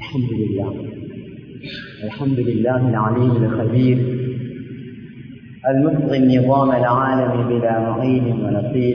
الحمد لله الحمد لله العليم الخبير المتقي النظام العالم بلا معين ونصير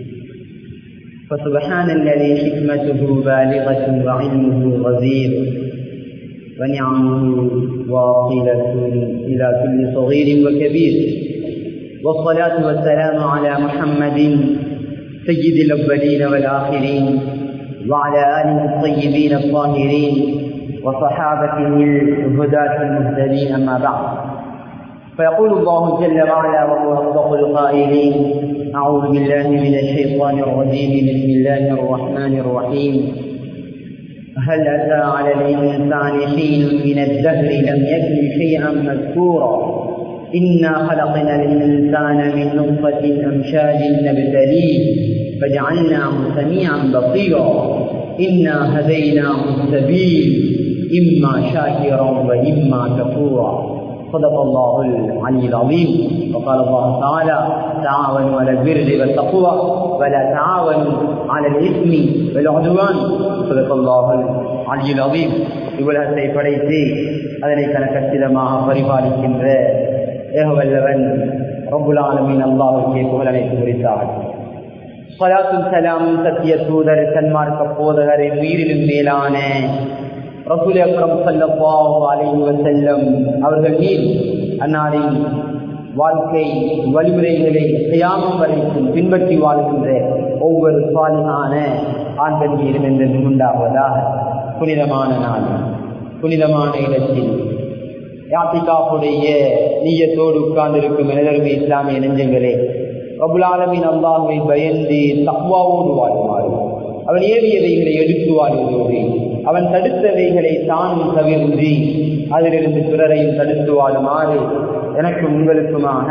فسبحان الذي حكمته بالغة وعلمه غزير ونعمه واصلة إلى كل صغير وكبير والصلاة والسلام على محمد سيد الأولين والآخرين وعلى آله الطيبين الطاهرين وصحابته الهداة المهتدين أما بعد فيقول الله جل وعلا وهو أصدق القائلين أعوذ بالله من الشيطان الرجيم بسم الله الرحمن الرحيم هل أتى على الإنسان حين من الدهر لم يكن شيئا مذكورا إنا خلقنا الإنسان من نطفة أمشاج نبتليه فجعلناه سميعا بصيرا إنا هديناه السبيل إما شاكرا وإما كفورا صدق الله العلي العظيم وقال الله تعالى تعاونوا على البر والتقوى ولا تعاونوا على الإثم والعدوان صدق الله العلي العظيم இவ்வுலகத்தை படைத்து அதனை கணக்கச்சிதமாக பரிபாலிக்கின்ற ஏகவல்லவன் ரபுல் ஆலமின் அல்லாவுக்கே புகழனைத்து குறித்தார் சலாத்தும் சலாமும் சத்திய தூதர் சன்மார்க்க போதகரின் உயிரிலும் மேலான ரசூல் அக்ரம் சல்லல்லாஹு அலைஹி வஸல்லம் அவர்கள் மீது அன்னாரின் வாழ்க்கை வழிமுறைகளை செய்யாமல் வரைக்கும் பின்பற்றி வாழ்கின்ற ஒவ்வொரு சாலிகான ஆண்கள் மீதும் என்று உண்டாவதாக புனிதமான நாள் புனிதமான இடத்தில் யாத்திகாப்புடைய நீயத்தோடு உட்கார்ந்திருக்கும் எனதருமை இஸ்லாமிய நெஞ்சங்களே அபுலாலமின் அல்லாஹை பயந்து தக்வாவோடு வாழுமாறு அவன் ஏவியவைகளை எடுத்து வாழ்வதோடு அவன் தடுத்தவைகளை தானும் தவிர்ந்து அதிலிருந்து பிறரையும் தடுத்து வாழுமாறு எனக்கும் உங்களுக்குமாக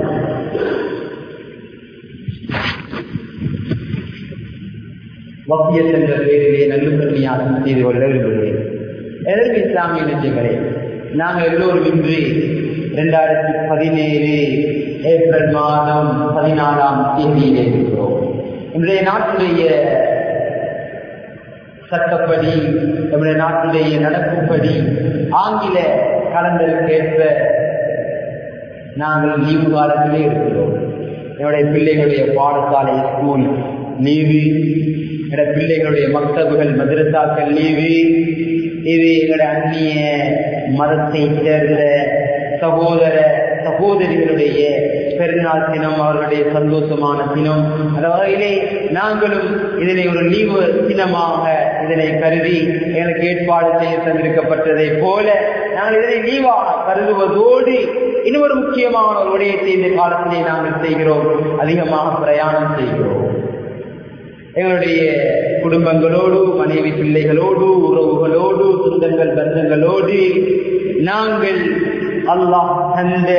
வக்கியத் என்ற பெயரிலே நல்லுத்தன்மையாக செய்து கொள்ள விரும்புகிறேன் எதற்கு இஸ்லாமிய நெஞ்சங்களே நாங்கள் எல்லோரும் இன்று இரண்டாயிரத்தி பதினேழு ஏப்ரல் மாதம் பதினாலாம் தேதியிலே இருக்கிறோம் இன்றைய நாட்டுடைய சட்டப்படி நம்முடைய நாட்டுடைய நடக்கும்படி ஆங்கில கலந்தருக்கேற்ப நாங்கள் லீவு காலத்திலே இருக்கிறோம் என்னுடைய பிள்ளைகளுடைய பாடசாலை ஸ்கூல் லீவு என்னுடைய பிள்ளைகளுடைய மக்தபுகள் மதுரசாக்கள் லீவு இது எங்களுடைய அந்நிய மதத்தை சேர்ந்த சகோதர சகோதரிகளுடைய பெருநாள் தினம் அவர்களுடைய சந்தோஷமான தினம் அந்த வகையிலே நாங்களும் இதனை ஒரு லீவு தினமாக இதனை கருதி எங்களுக்கு ஏற்பாடு செய்ய தந்திருக்கப்பட்டதை போல நாங்கள் இதனை லீவாக கருதுவதோடு இன்னொரு முக்கியமான ஒரு விடயத்தை இந்த காலத்திலே நாங்கள் செய்கிறோம் அதிகமாக பிரயாணம் செய்கிறோம் எங்களுடைய குடும்பங்களோடு மனைவி பிள்ளைகளோடு உறவுகளோடு சொந்தங்கள் பந்தங்களோடு நாங்கள் அல்லாஹ் தந்த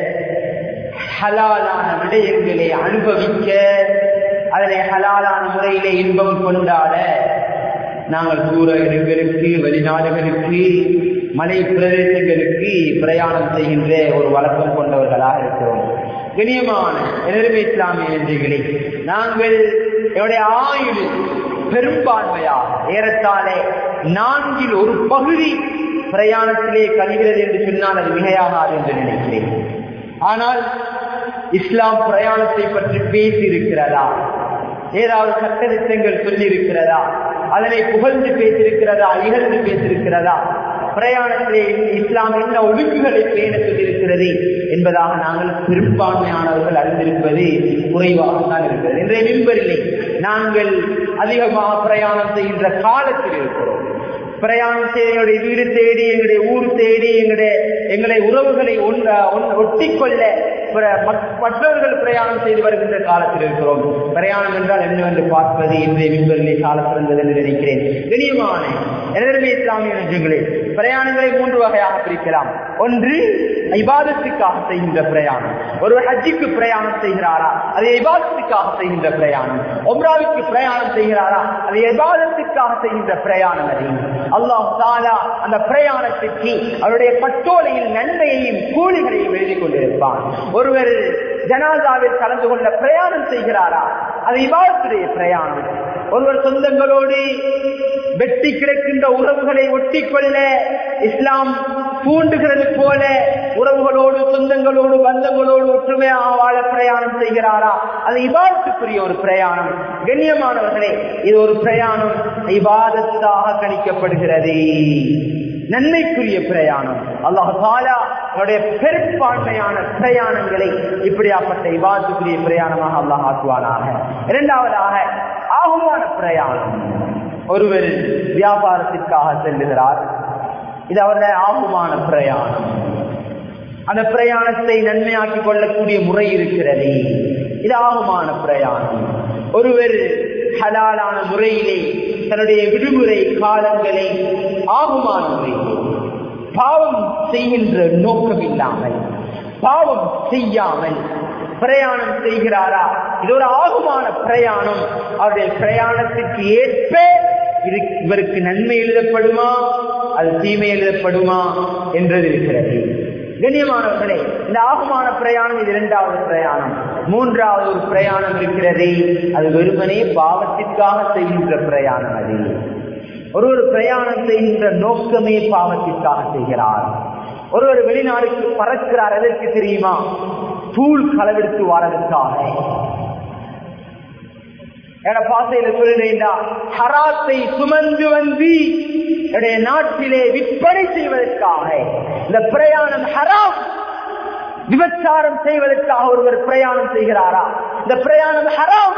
ஹலாலான விடயங்களை அனுபவிக்க அதனை ஹலாலான முறையிலே இன்பம் கொண்டாட நாங்கள் தூர இடங்களுக்கு வெளிநாடுகளுக்கு மலை பிரதேசங்களுக்கு பிரயாணம் செய்கின்ற ஒரு வழக்கம் கொண்டவர்களாக இருக்கிறோம் கணியமான எனருமை இஸ்லாமிய நன்றிகளே நாங்கள் என்னுடைய ஆயுள் பெரும்பான்மையாக ஏறத்தாலே நான்கில் ஒரு பகுதி பிரயாணத்திலே கழிகிறது என்று சொன்னால் அது மிகையாகாது என்று நினைக்கிறேன் ஆனால் இஸ்லாம் பிரயாணத்தை பற்றி பேசி இருக்கிறதா ஏதாவது சட்டத்திட்டங்கள் சொல்லி இருக்கிறதா அதனை புகழ்ந்து பேசியிருக்கிறதா இகழ்ந்து பேசியிருக்கிறதா பிரயாணத்திலே இஸ்லாம் என்ன ஒழுங்குகளை பேண சொல்லியிருக்கிறது என்பதாக நாங்கள் பெரும்பான்மையானவர்கள் அறிந்திருப்பது குறைவாகத்தான் இருக்கிறது இன்றைய நின்பரில்லை நாங்கள் அதிகமாக பிரயாணம் செய்கின்ற காலத்தில் இருக்கிறோம் பிரயாணம் செய்து எங்களுடைய வீடு தேடி எங்களுடைய ஊர் தேடி எங்களுடைய எங்களை உறவுகளை ஒட்டிக்கொள்ள மற்றவர்கள் பிரயாணம் செய்து வருகின்ற காலத்தில் இருக்கிறோம் பிரயாணம் என்றால் என்னவென்று பார்ப்பது இன்றைய மின்பரிலே கால சிறந்தது என்று நினைக்கிறேன் கணியமான எனதருமே இஸ்லாமிய நெஞ்சங்களே பிரயாணங்களை மூன்று வகையாக பிரிக்கலாம் ஒன்று இபாதத்துக்காக செய்கின்ற பிரயாணம் ஒரு ஹஜ்ஜிக்கு பிரயாணம் செய்கிறாரா அது இபாதத்துக்காக செய்கின்ற பிரயாணம் ஒம்ராவுக்கு பிரயாணம் செய்கிறாரா அது இபாதத்துக்காக செய்கின்ற பிரயாணம் அது அல்லாஹ் தாலா அந்த பிரயாணத்துக்கு அவருடைய பட்டோலையில் நன்மையையும் கூலிகளையும் எழுதி கொண்டிருப்பான் ஒருவர் ஜனாதாவில் கலந்து கொள்ள பிரயாணம் செய்கிறாரா அது இபாதத்துடைய பிரயாணம் ஒருவர் சொந்தங்களோடு வெட்டி கிடக்கின்ற உறவுகளை ஒட்டிக்கொள்ள இஸ்லாம் தூண்டுகிறது போல உறவுகளோடு சொந்தங்களோடு பந்தங்களோடு ஒற்றுமையாக வாழ பிரயாணம் செய்கிறாரா அது இபாதத்துக்குரிய ஒரு பிரயாணம் கண்ணியமானவர்களே இது ஒரு பிரயாணம் இபாதத்தாக கணிக்கப்படுகிறது நன்மைக்குரிய பிரயாணம் அல்லாஹ் தாலா அவருடைய பெரும்பான்மையான பிரயாணங்களை இப்படியாப்பட்ட இவாத்துக்குரிய பிரயாணமாக அல்லாஹ் ஆக்குவானாக இரண்டாவதாக ஆகுமான பிரயாணம் ஒருவர் வியாபாரத்திற்காக செல்லுகிறார் இது அவருடைய ஆகுமான பிரயாணம் அந்த பிரயாணத்தை நன்மையாக்கிக் கொள்ளக்கூடிய முறை இருக்கிறது இது ஆகுமான பிரயாணம் ஒருவர் ஹலாலான முறையிலே தன்னுடைய விடுமுறை காலங்களை ஆகுமான முறையிலே பாவம் செய்கின்ற நோக்கம் இல்லாமல் பாவம் செய்யாமல் பிரயாணம் செய்கிறாரா இது ஒரு ஆகுமான பிரயாணம் அவருடைய பிரயாணத்துக்கு ஏற்ப இவருக்கு நன்மை எழுதப்படுமா அது தீமை எழுதப்படுமா என்றது இருக்கிறது கண்ணியமானவர்களே இந்த ஆகுமான பிரயாணம் இது இரண்டாவது பிரயாணம் மூன்றாவது ஒரு பிரயாணம் இருக்கிறது அது வெறுமனே பாவத்திற்காக செய்கின்ற பிரயாணம் அது ஒரு ஒரு பிரயாணம் செய்கின்ற நோக்கமே பாவத்திற்காக செய்கிறார் ஒருவர் வெளிநாடுக்கு பறக்கிறார் எதற்கு தெரியுமா தூள் களவெடுத்து வாரதற்காக என பாசையில சொல்லுறேன்டா ஹராத்தை சுமந்து வந்து என்னுடைய நாட்டிலே விற்பனை செய்வதற்காக இந்த பிரயாணம் ஹராம் விபச்சாரம் செய்வதற்காக ஒருவர் பிரயாணம் செய்கிறாரா இந்த பிரயாணம் ஹராம்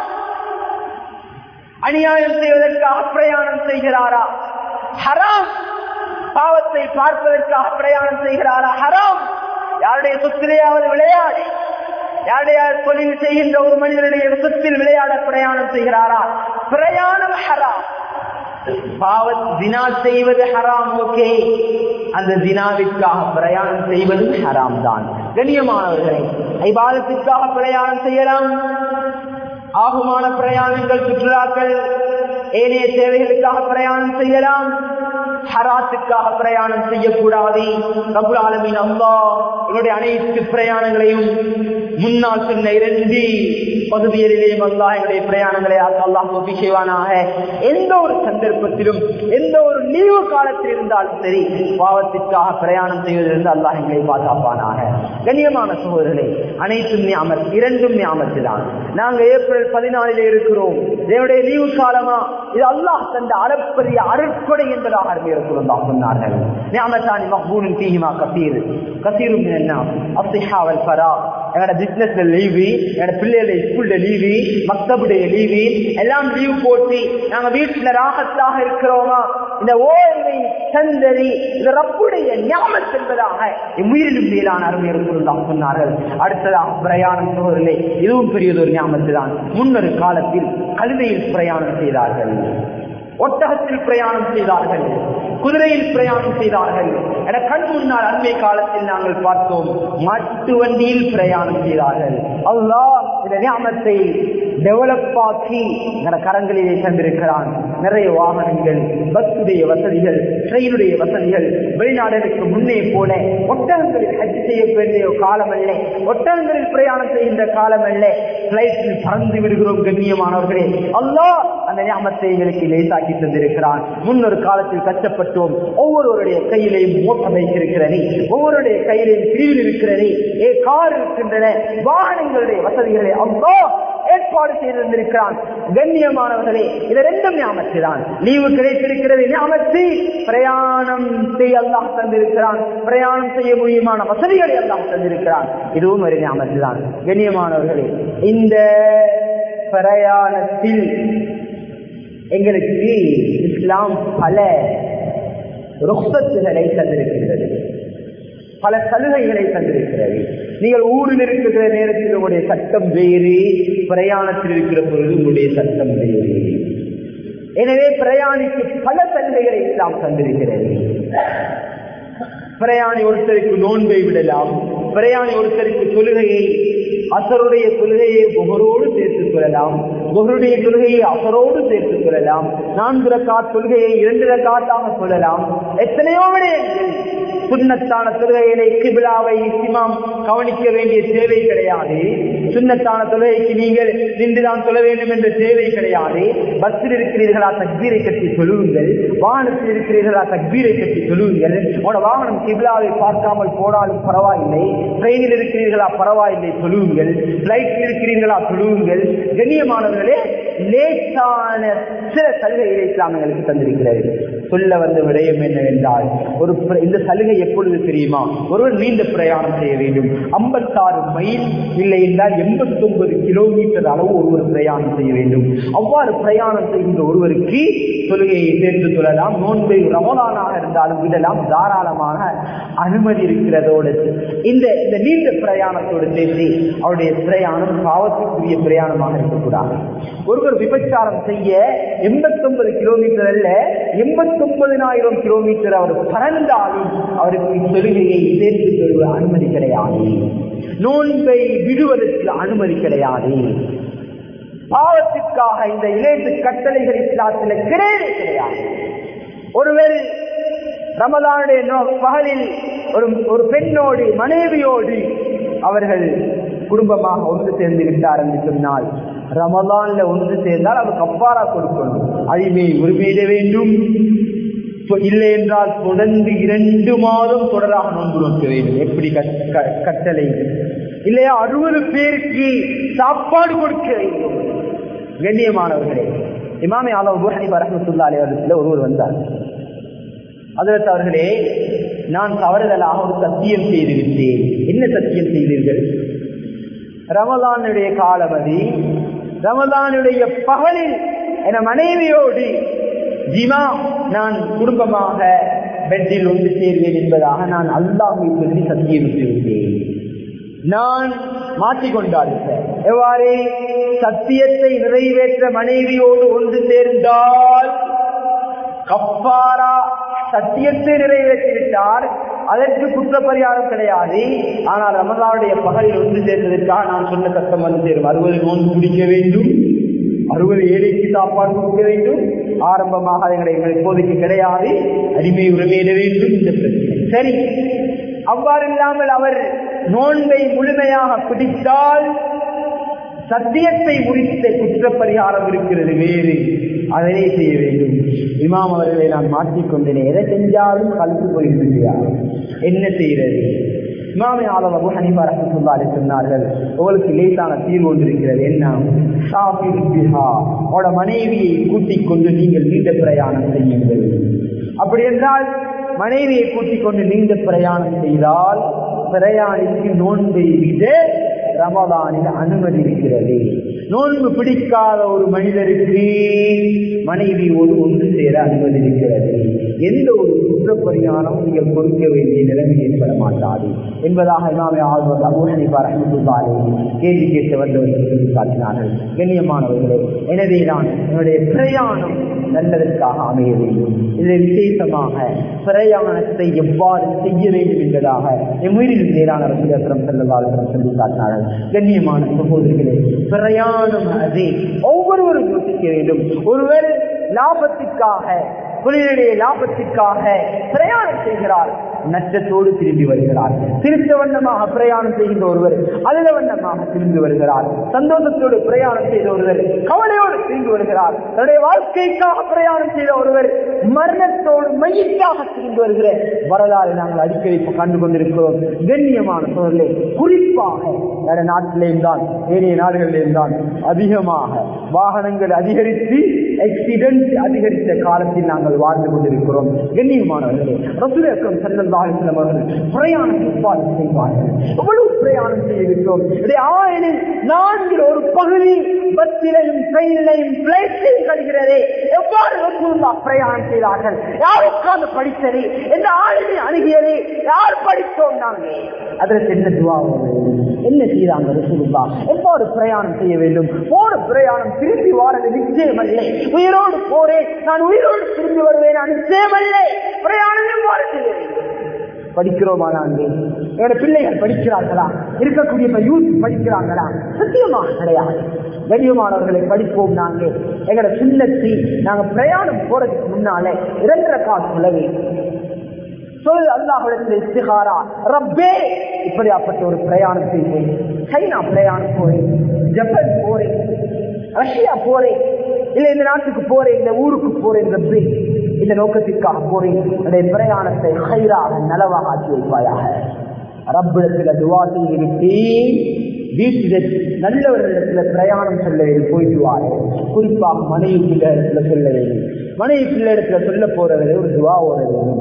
அநியாயம் செய்வதற்காக பிரயாணம் செய்கிறாரா ஹராம் பாவத்தை பார்ப்பதற்காக பிரயாணம் செய்கிறாரா ஹராம் யாருடைய சொத்திலேயாவது விளையாடி யாருடைய தொழில் செய்கின்ற ஒரு மனிதனுடைய சொத்தில் விளையாட பிரயாணம் செய்கிறாரா பிரயாணம் ஹராம் பாவ தினா செய்வது ஹராம் ஓகே அந்த தினாவிற்காக பிரயாணம் செய்வதும் ஹராம் தான் கண்ணியமானவர்களை ஐபாதத்திற்காக பிரயாணம் செய்யலாம் ஆகுமான பிரயாணங்கள் சுற்றுலாக்கள் ஏனைய தேவைகளுக்காக பிரயாணம் செய்யலாம் ஹராத்துக்காக பிரயாணம் செய்யக்கூடாது ரபுல் ஆலமின் அல்லா என்னுடைய அனைத்து பிரயாணங்களையும் முன்னால் சொன்ன இரண்டு பகுதிகளிலேயும் அல்லா என்னுடைய பிரயாணங்களை அல்லாஹ் ஒப்பி செய்வானாக எந்த ஒரு சந்தர்ப்பத்திலும் எந்த ஒரு லீவு காலத்தில் இருந்தாலும் சரி பாவத்திற்காக பிரயாணம் செய்வதிலிருந்து அல்லாஹ் எங்களை பாதுகாப்பானாக கண்ணியமான சகோதரர்களே அனைத்தும் ஞாபகம் இரண்டும் ஞாபகத்து தான் நாங்க ஏப்ரல் பதினாலில் இருக்கிறோம் என்னுடைய லீவு காலமா இது அல்லாஹ் தந்த அளப்பரிய அருட்கொடை என்பதாக அறிஞர்கள் சொன்னார்கள் ஞாபகத்தானி மஹ்பூனின் தீஹிமா கசீர் கசீரும் என்ன அசிஹாவல் ஃபரா என்னோட பிசினஸ்ல லீவு என்னோட பிள்ளைகளுடைய ஸ்கூல்ல லீவு மக்தபுடைய லீவு எல்லாம் லீவ் போட்டு நாங்க வீட்டுல ராகத்தாக இருக்கிறோமா இந்த ஓய்வை சந்தரி இந்த ரப்புடைய ஞாபகம் என்பதாக உயிரிலும் மேலான அருமையர்கள் தான் சொன்னார்கள் அடுத்ததாக பிரயாணம் சோதரிலே இதுவும் பெரியதொரு ஞாபகத்து தான் முன்னொரு காலத்தில் கழுதையில் பிரயாணம் செய்தார்கள் ஒட்டகத்தில் பிரயாணம் செய்தார்கள் குதிரையில் பிரயாணம் செய்தார்கள் என கண் முன்னால் அண்மை காலத்தில் நாங்கள் பார்த்தோம் மாட்டு வண்டியில் பிரயாணம் செய்தார்கள் அல்லாஹ் இந்த ஞாபகத்தை டெவலப் ஆக்கி என கரங்களிலே தந்திருக்கிறான் நிறைய வாகனங்கள் பஸ்ஸுடைய வசதிகள் ட்ரெயினுடைய வசதிகள் வெளிநாடுகளுக்கு முன்னே போல ஒட்டகங்களில் ஹஜ் செய்ய வேண்டிய காலம் அல்ல ஒட்டகங்களில் பிரயாணம் செய்கின்ற காலம் அல்ல பிளைட்டில் பறந்து விடுகிறோம் கண்ணியமானவர்களே அல்லாஹ் அந்த ஞாபகத்தை எங்களுக்கு லேசாக்கி தந்திருக்கிறான் முன்னொரு காலத்தில் கஷ்டப்பட்டோம் ஒவ்வொருவருடைய கையிலையும் மோட்டர் பைக் இருக்கிறது ஒவ்வொருடைய கையிலையும் பிரிவில் இருக்கிறது ஏ கார் இருக்கின்றன வாகனங்களுடைய வசதிகளை அவ்வளோ ஏற்பாடு செய்திருந்திருக்கிறான் கண்ணியமானவர்களே இது ரெண்டும் ஞாபகத்து தான் லீவு கிடைத்திருக்கிறது ஞாபகத்து பிரயாணம் செய்ய அல்லாஹ் தந்திருக்கிறான் பிரயாணம் செய்ய முடியுமான வசதிகளை எல்லாம் தந்திருக்கிறான் இதுவும் ஒரு ஞாபகத்து தான் கண்ணியமானவர்களே இந்த பிரயாணத்தில் எங்களுக்கு இஸ்லாம் பல ருக்சத்துகளை தந்திருக்கிறது பல சலுகைகளை தந்திருக்கிறது நீங்கள் ஊரில் இருக்கிற நேரத்தில் உங்களுடைய சட்டம் வேறு பிரயாணத்தில் இருக்கிற பொழுது உங்களுடைய சட்டம் வேறு எனவே பிரயாணிக்கு பல சலுகைகளை இஸ்லாம் தந்திருக்கிறது பிரயாணி ஒருத்தருக்கு நோன்பை விடலாம் பிரயாணி ஒருத்தருக்கு தொழுகையை அசருடைய தொழுகையை புகரோடு சேர்த்துக் கொள்ளலாம் புகருடைய தொழுகையை அசரோடு சேர்த்துக் கொள்ளலாம் நான்கு ரக்காத் தொழுகையை இரண்டு ரக்காத்தாக சொல்லலாம் எத்தனையோ விடயங்கள் சுண்ணத்தான தொழுகைகளை கிபிலாவை இஸ்மாம் கவனிக்க வேண்டிய தேவை கிடையாது சுண்ணத்தான தொழுகைக்கு நீங்கள் நின்றுதான் சொல்ல வேண்டும் என்ற தேவை கிடையாது பஸ்ஸில் இருக்கிறீர்களா தக்பீரை கட்டி சொல்லுங்கள் வாகனத்தில் இருக்கிறீர்களா தக்பீரை கட்டி சொல்லுங்கள் உங்களோட வாகனம் கிபிலாவை பார்க்காமல் போனாலும் பரவாயில்லை ட்ரெயினில் இருக்கிறீர்களா பரவாயில்லை சொல்லுங்கள் பிளைட்டில் இருக்கிறீர்களா சொல்லுங்கள் கண்ணியமானவர்களே லேசான சில சலுகைகளை இஸ்லாம் எங்களுக்கு தந்திருக்கிறது சொல்ல வந்த விடயம் என்னவென்றால் ஒரு பிர- இந்த சலுகை எப்பொழுது தெரியுமா ஒருவர் நீண்ட பிரயாணம் செய்ய வேண்டும் ஐம்பத்தாறு மைல் இல்லை என்றால் எண்பத்தி ஒன்பது கிலோமீட்டர் அளவு ஒருவர் பிரயாணம் செய்ய வேண்டும் அவ்வாறு பிரயாணம் செய்கின்ற ஒருவருக்கு தொழுகையை சேர்த்து சொல்லலாம் நோன்பை ரமலானாக இருந்தாலும் விடலாம் தாராளமாக அனுமதி இருக்கிறதோடு இந்த இந்த நீண்ட பிரயாணத்தோடு சேர்த்து அவருடைய பிரயாணம் பாவத்துக்குரிய பிரயாணமாக இருக்கக்கூடாது ஒருவர் விபச்சாரம் செய்ய எண்பத்தி ஒன்பது கிலோமீட்டர் அல்ல எண்பத்தி ஒன்பதினாயிரம் கிலோமீட்டர் அவர் பறந்தாலும் அவருக்கு தொழுகையை சேர்த்து கொள்வது அனுமதி கிடையாது நோன்பை விடுவதற்கு அனுமதி கிடையாது பாவத்திற்காக இந்த இணைந்து கட்டளைகள் இஸ்லாத்தில் கிடையவே கிடையாது ஒருவர் ரமதானுடைய நோ- பகலில் ஒரு ஒரு பெண்ணோடு மனைவியோடு அவர்கள் குடும்பமாக ஒன்று சேர்ந்து விட்டார் என்று சொன்னால் ரமலான்ல ஒன்று சேர்ந்தால் அவர் கப்பாரா கொடுக்கணும் அடிமை உரிமையிட வேண்டும் சொ- இல்லை என்றால் தொடர்ந்து இரண்டு மாதம் தொடராக நோன்பு நோக்க வேண்டும் எப்படி கட்- க- கட்டளை இல்லையா அறுபது பேருக்கு சாப்பாடு கொடுக்க வேண்டும் கண்ணியமானவர்களே இமாமே ஆலோ ஹனிஃபா ரஹ்மத்துல்லாஹி அலைஹி வஸல்லம் ஒருவர் வந்தார் அதற்கு அவர்களே நான் தவறுதலாக ஒரு சத்தியம் செய்து விட்டேன் என்ன சத்தியம் செய்தீர்கள் ரமலானுடைய காலவதி ரமலானுடைய பகலில் என மனைவியோடு ஜிமா நான் குடும்பமாக பெட்டில் ஒன்று சேர்வேன் என்பதாக நான் அல்லாஹை சொல்லி சத்தியம் விட்டேன் நான் மாற்றிக்கொண்டார் எவ்வாறு சத்தியத்தை நிறைவேற்ற மனைவியோடு ஒன்று சேர்ந்தால் கப்பாரா சத்தியத்தை நிறைவேற்றிவிட்டார் அதற்கு குற்றப்பரிகாரம் கிடையாது ஆனால் ரமதானுடைய பகலில் ஒன்று சேர்ந்ததற்காக நான் சொன்ன சட்டம் வந்து சேரும் அறுபது நோன்பு குடிக்க வேண்டும் அறுபது ஏழைக்கு சாப்பாடு கொடுக்க வேண்டும் ஆரம்பமாக அது எங்களை இப்போதைக்கு கிடையாது அடிமை உரிமையிட வேண்டும் இந்த பிரச்சனை சரி அவ்வாறு இல்லாமல் அவர் நோன்பை முழுமையாக பிடித்தால் சத்தியத்தை முடித்த குற்றப்பரிகாரம் இருக்கிறது வேறு அதனை செய்ய வேண்டும் இமாம் அவர்களை நான் மாற்றிக்கொண்டேன் எதை செஞ்சாலும் கலந்து போயிருக்கிறார் என்ன செய்யறது இமாமே ஆலம் அபு ஹனிஃபா ரஹமத்துல்லாஹி சொன்னார்கள் உங்களுக்கு லேசான தீர்வு ஒன்று இருக்கிறது என்ன சாஃபிர் பிஹா அவட மனைவியை கூட்டிக் கொண்டு நீங்கள் நீண்ட பிரயாணம் செய்யுங்கள் அப்படி என்றால் மனைவியை கூட்டிக் கொண்டு நீண்ட பிரயாணம் செய்தால் பிரயாணிக்கு நோன்பை விட ரமதானில் அனுமதி இருக்கிறது நோன்பு பிடிக்காத ஒரு மனிதருக்கு மனைவியோடு ஒன்று சேர அனுமதி இருக்கிறது எந்த ஒரு குற்றப்பரிகாரம் நீங்கள் கொடுக்க வேண்டிய நிலைமை ஏற்பட மாட்டாது என்பதாக இமாமே ஆழ்வார் அபு ஹனிஃபா ரஹ்மத்துல்லாஹி கேள்வி கேட்டு வந்தவர்கள் சொல்லி காட்டினார்கள் கண்ணியமானவர்களே எனவே நான் என்னுடைய பிரயாணம் நல்லதற்காக அமைய வேண்டும் இதில் விசேஷமாக பிரயாணத்தை எவ்வாறு செய்ய வேண்டும் என்பதாக எம்முயிரில் மேலான ரசூலம் செல்லவாளர்கள் சொல்லி காட்டினார்கள் கண்ணியமான சகோதரிகளே பிரயாணம் அது ஒவ்வொருவரும் யோசிக்க வேண்டும் ஒருவர் லாபத்திற்காக தொழிலுடைய லாபத்திற்காக பிரயாணம் செய்கிறார் நஷ்டத்தோடு திரும்பி வருகிறார் திருத்த வண்ணமாக பிரயாணம் செய்கின்ற ஒருவர் அதில வண்ணமாக திரும்பி வருகிறார் சந்தோஷத்தோடு பிரயாணம் செய்த ஒருவர் கவலையோடு திரும்பி வருகிறார் தன்னுடைய வாழ்க்கைக்காக பிரயாணம் செய்த ஒருவர் மரணத்தோடு மையத்தாக திரும்பி வருகிற வரலாறு நாங்கள் அடிக்கடி இப்ப கண்டு கொண்டிருக்கிறோம் கண்ணியமான சோழர்களே குறிப்பாக வேற நாட்டிலேயும் தான் ஏனைய நாடுகளிலேயும் தான் அதிகமாக வாகனங்கள் அதிகரித்து ஆக்சிடென்ட் அதிகரித்த காலத்தில் நாங்கள் வாழ்ந்து கொண்டிருக்கிறோம் கண்ணியமானவர்களே ரசூல் அக்ரம் ஸல்லல்லாஹு அலைஹி வஸல்லம் அவர்கள் பிரயாணம் எவ்வாறு செய்வார்கள் எவ்வளவு பிரயாணம் செய்திருக்கிறோம் இதை ஆயினில் நான்கில் ஒரு பகுதி பஸ்ஸிலையும் ட்ரெயினிலையும் பிளைட்டிலையும் கழிகிறதே எவ்வாறு ரசூலுல்லாஹ் பிரயாணம் செய்தார்கள் யார் உட்கார்ந்து படித்தது எந்த ஆளுமை அணுகியது யார் படித்தோம் நாங்கள் அதற்கு என்ன துவா என்ன செய்தாங்க ரசூலுல்லாஹ் எவ்வாறு பிரயாணம் செய்ய வேண்டும் போன பிரயாணம் திரும்பி வாரது நிச்சயமல்ல உயிரோடு போறேன் நான் உயிரோடு திரும்பி வருவேன் நான் நிச்சயமல்ல பிரயாணம் எவ்வாறு செய்ய வேண்டும் படிக்கிறோமா நாங்கள் என்னோட பிள்ளைகள் படிக்கிறார்களா இருக்கக்கூடிய இப்ப யூத் படிக்கிறாங்களா சத்தியமாக கிடையாது கண்ணியமானவர்களை படிப்போம் நாங்க எங்களை சுண்ணத்தி நாங்க பிரயாணம் போறதுக்கு முன்னாலே இரண்டரை காசு செலவு சொல் அல்லாஹிடத்தில் இஸ்திகாரா ரப்பே இப்படியாப்பட்ட ஒரு பிரயாணம் செய்வேன் சைனா பிரயாணம் போறேன் ஜப்பான் போறேன் ரஷ்யா போறேன் இல்ல இந்த நாட்டுக்கு போறேன் இந்த ஊருக்கு போறேன் ரப்பே இந்த நோக்கத்திற்காக போறேன் என்னுடைய பிரயாணத்தை ஹைராக நலவாக ஆக்கி வைப்பாயாக ரப்பிடத்துல துவா செய்துவிட்டு வீட்டில் நல்லவர்களிடத்துல பிரயாணம் சொல்ல வேண்டும் போயிட்டு வாரு குறிப்பாக மனைவி பிள்ளை இடத்துல சொல்ல வேண்டும் மனைவி பிள்ளை இடத்துல சொல்ல போறது ஒரு துவா ஓடுறது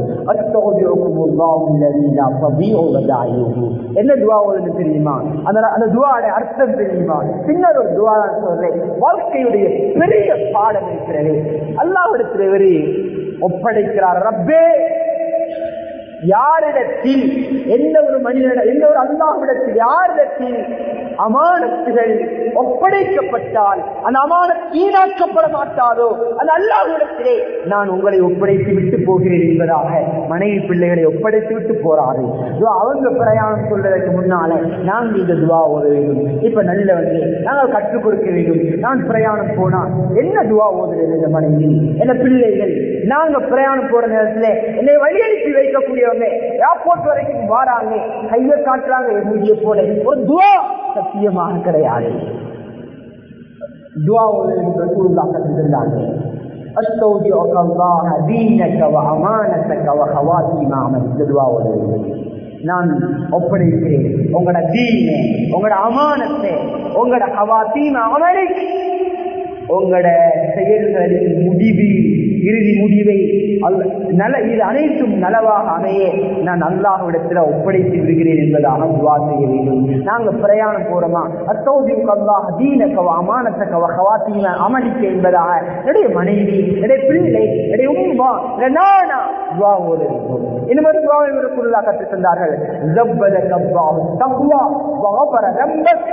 என்ன துவா ஓடுது தெரியுமா அந்த அந்த துவாட அர்த்தம் தெரியுமா பின்னர் ஒரு துவா சொல்றேன் வாழ்க்கையுடைய பெரிய பாடம் இருக்கிறது அல்லாவிடத்தில் இவரு ஒப்படைக்கிறார் ரப்பே யாரிடத்தில் எந்த ஒரு மனிதனிடம் எந்த ஒரு அல்லாஹ்விடத்தில் யாரிடத்தில் அமானத்துகள் ஒப்படைக்கப்பட்டால் அந்த அமானத் ஈனாக்கப்பட மாட்டாதோ அந்த அல்லாஹ்விடத்திலே நான் உங்களை ஒப்படைத்து விட்டு போகிறேன் என்பதாக மனைவி பிள்ளைகளை ஒப்படைத்து விட்டு போறாரு அவங்க பிரயாணம் சொல்றதுக்கு முன்னால நாங்கள் இந்த துவா ஓத வேண்டும் இப்ப நல்ல வந்து நாங்கள் கற்றுக் கொடுக்க வேண்டும் நான் பிரயாணம் போனா என்ன துவா ஓதுறது இந்த மனைவி என்ன பிள்ளைகள் நாங்க பிரயாணம் போற நேரத்துல என்னை வழி அனுப்பி வைக்கக்கூடியவங்க ஏர்போர்ட் வரைக்கும் வாராங்க கையை காட்டுறாங்க எதிரியை போல ஒரு துவா சத்தியமாக கிடையாது துவா கற்றுருந்தாங்க أستودعك الله دينك وأمانتك وخواتيم عمل دعاء நான் ஒப்படைக்கிறேன் உங்களோட தீன உங்களோட அமானத்தை உங்களோட ஹவாத்தீம அமலை உங்களோட செயல்களின் முடிவு இறுதி முடிவை நல இது அனைத்தும் நலவாக அமைய நான் அல்லாஹ்விடத்தில் ஒப்படைத்து விடுகிறேன் என்பதாக துவா செய்ய வேண்டும் நாங்க பிரயாணம் போறோமா அத்தௌதிக்கு அல்லாஹ் தீனக்கவ அமானத்தக்கவ ஹவாத்தீன அமளிக்க என்பதாக என்னுடைய மனைவி என்னுடைய பிள்ளை என்னுடைய உம்மா நானா துவா ஓட இருக்கும் இன்னொரு துவா இவருக்குள்ளா கற்று தந்தார்கள் ஜப்பத கப்பாவு தக்குவா வகபர ரப்பக்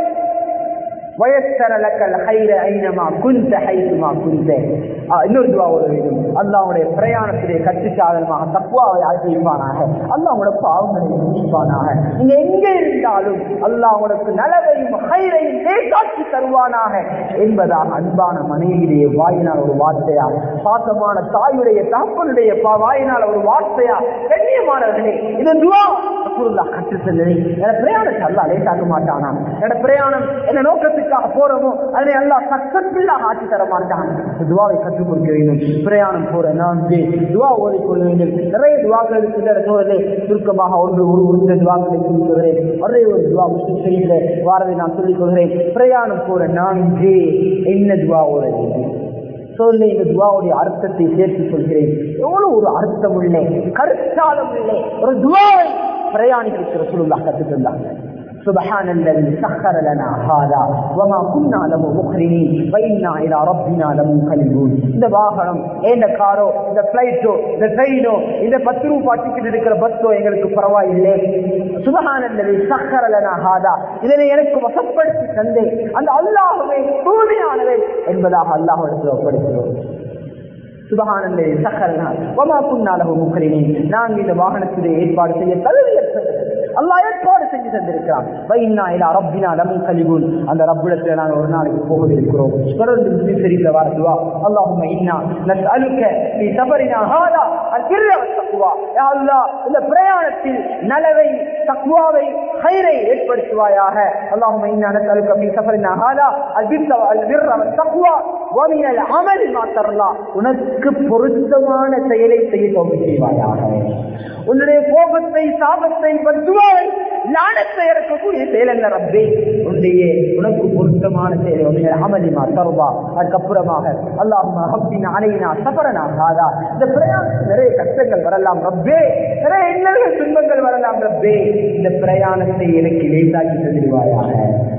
வயசர லக்கல் ஹைர ஐனமா குந்த ஹைசுமா குந்த இன்னொரு துவா ஒரு வேண்டும் அல்லாவுடைய பிரயாணத்திலே கற்று சாதனமாக தப்புவாவை ஆக்கியிருப்பானாக அல்லாவோட பாவங்களை முடிப்பானாக நீங்க எங்க இருந்தாலும் அல்லாஹ் உங்களுக்கு நலவையும் ஹைரையும் லேசாக்கி தருவானாக என்பதாக அன்பான மனைவியுடைய வாயினால் ஒரு வார்த்தையா பாசமான தாயுடைய தகப்பனுடைய வாயினால் ஒரு வார்த்தையா கண்ணியமானவர்களே இது துவா கற்று செல்லுதை என பிரயாணத்தை அல்லா லேட்டாக்க மாட்டானா என்னோட பிரயாணம் என்ன நோக்கத்துக்காக போறோமோ அதனை எல்லாம் சக்சஸ்ஃபுல்லாக ஆட்சி தர மாட்டான் துவாவை கற்றுக் கொடுக்க வேண்டும் பிரயாணம் போற நான்கு துவா ஓதிக்கொள்ள வேண்டும் நிறைய துவாக்கள் இருக்கின்ற சோழர்களே சுருக்கமாக ஒன்று ஒரு ஒரு துவாக்களை சொல்லிக்கொள்கிறேன் ஒரே ஒரு துவா முஸ்லிம் செய்கிற வாரதை நான் சொல்லிக் கொள்கிறேன் பிரயாணம் போற நான்கு என்ன துவா ஓட வேண்டும் சொல்ல இந்த துவாவுடைய அர்த்தத்தை சேர்த்து சொல்கிறேன் எவ்வளவு ஒரு அர்த்தம் உள்ளே கருத்தாளம் உள்ளே ஒரு துவாவை பிரயாணிகளுக்கு ரசூலுல்லாஹ் கற்றுத் தந்தாங்க سبحان الذي سخر لنا هذا وما كنا له مقرنين وإنا إلى ربنا لمنقلبون இந்த வாகனம் இந்த காரோ இந்த பிளைட்டோ இந்த ட்ரெயினோ இந்த பத்து ரூபாய் டிக்கெட் இருக்கிற பஸ்ஸோ எங்களுக்கு பரவாயில்லை சுபஹானல்லதி சக்கரலனா ஹாதா இதனை எனக்கு வசப்படுத்தி தந்தேன் அந்த அல்லாஹுவே தூய்மையானவை என்பதாக அல்லாஹ் இடத்தில் ஒப்படைக்கிறோம் சுபகானந்தே சக்கரனா ஒமா புண்ணாலகு முக்கரினே நாங்கள் இந்த வாகனத்திலே ஏற்பாடு செய்ய தகுதியற்றது அல்லாஹ் ஏற்பாடு செஞ்சு தந்திருக்கிறான் வைனா இலா ரப்பினா லமும் கலிபுன் அந்த ரப்பிடத்துல நாங்கள் ஒரு நாளைக்கு போக இருக்கிறோம் தொடர்ந்து முஸ்லிம் ஷரீஃப்ல வரதுவா அல்லாஹும்ம இன்னா நஸ்அலுக ஃபீ சபரினா ஹாதா அல்பிர்ர வத்தக்வா யா அல்லாஹ் இந்த பிரயாணத்தில் நலவை தக்வாவை خيரை ஏற்படுத்துவாயாக அல்லாஹும்ம இன்னா நஸ்அலுக ஃபீ சபரினா ஹாதா அல்பிர்ர அல்பிர்ர வத்தக்வா ومن العمل ما ترضى உனக்கு பொருத்தமான செயலை செய்ய தோல்வி செய்வாயாக உன்னுடைய கோபத்தை சாபத்தை பத்துவாய் லானத்தை இறக்கக்கூடிய செயல் அல்ல ரப்பே உன்னுடைய உனக்கு பொருத்தமான செயல் உன்னுடைய அமலிமா தருவா அதுக்கப்புறமாக அல்லாஹ் ஹப்பின் அலையினா சபரனா காதா இந்த பிரயாணத்தில் நிறைய கஷ்டங்கள் வரலாம் ரப்பே நிறைய இன்னல்கள் துன்பங்கள் வரலாம் ரப்பே இந்த பிரயாணத்தை எனக்கு லேசாக்கி தந்திருவாயாக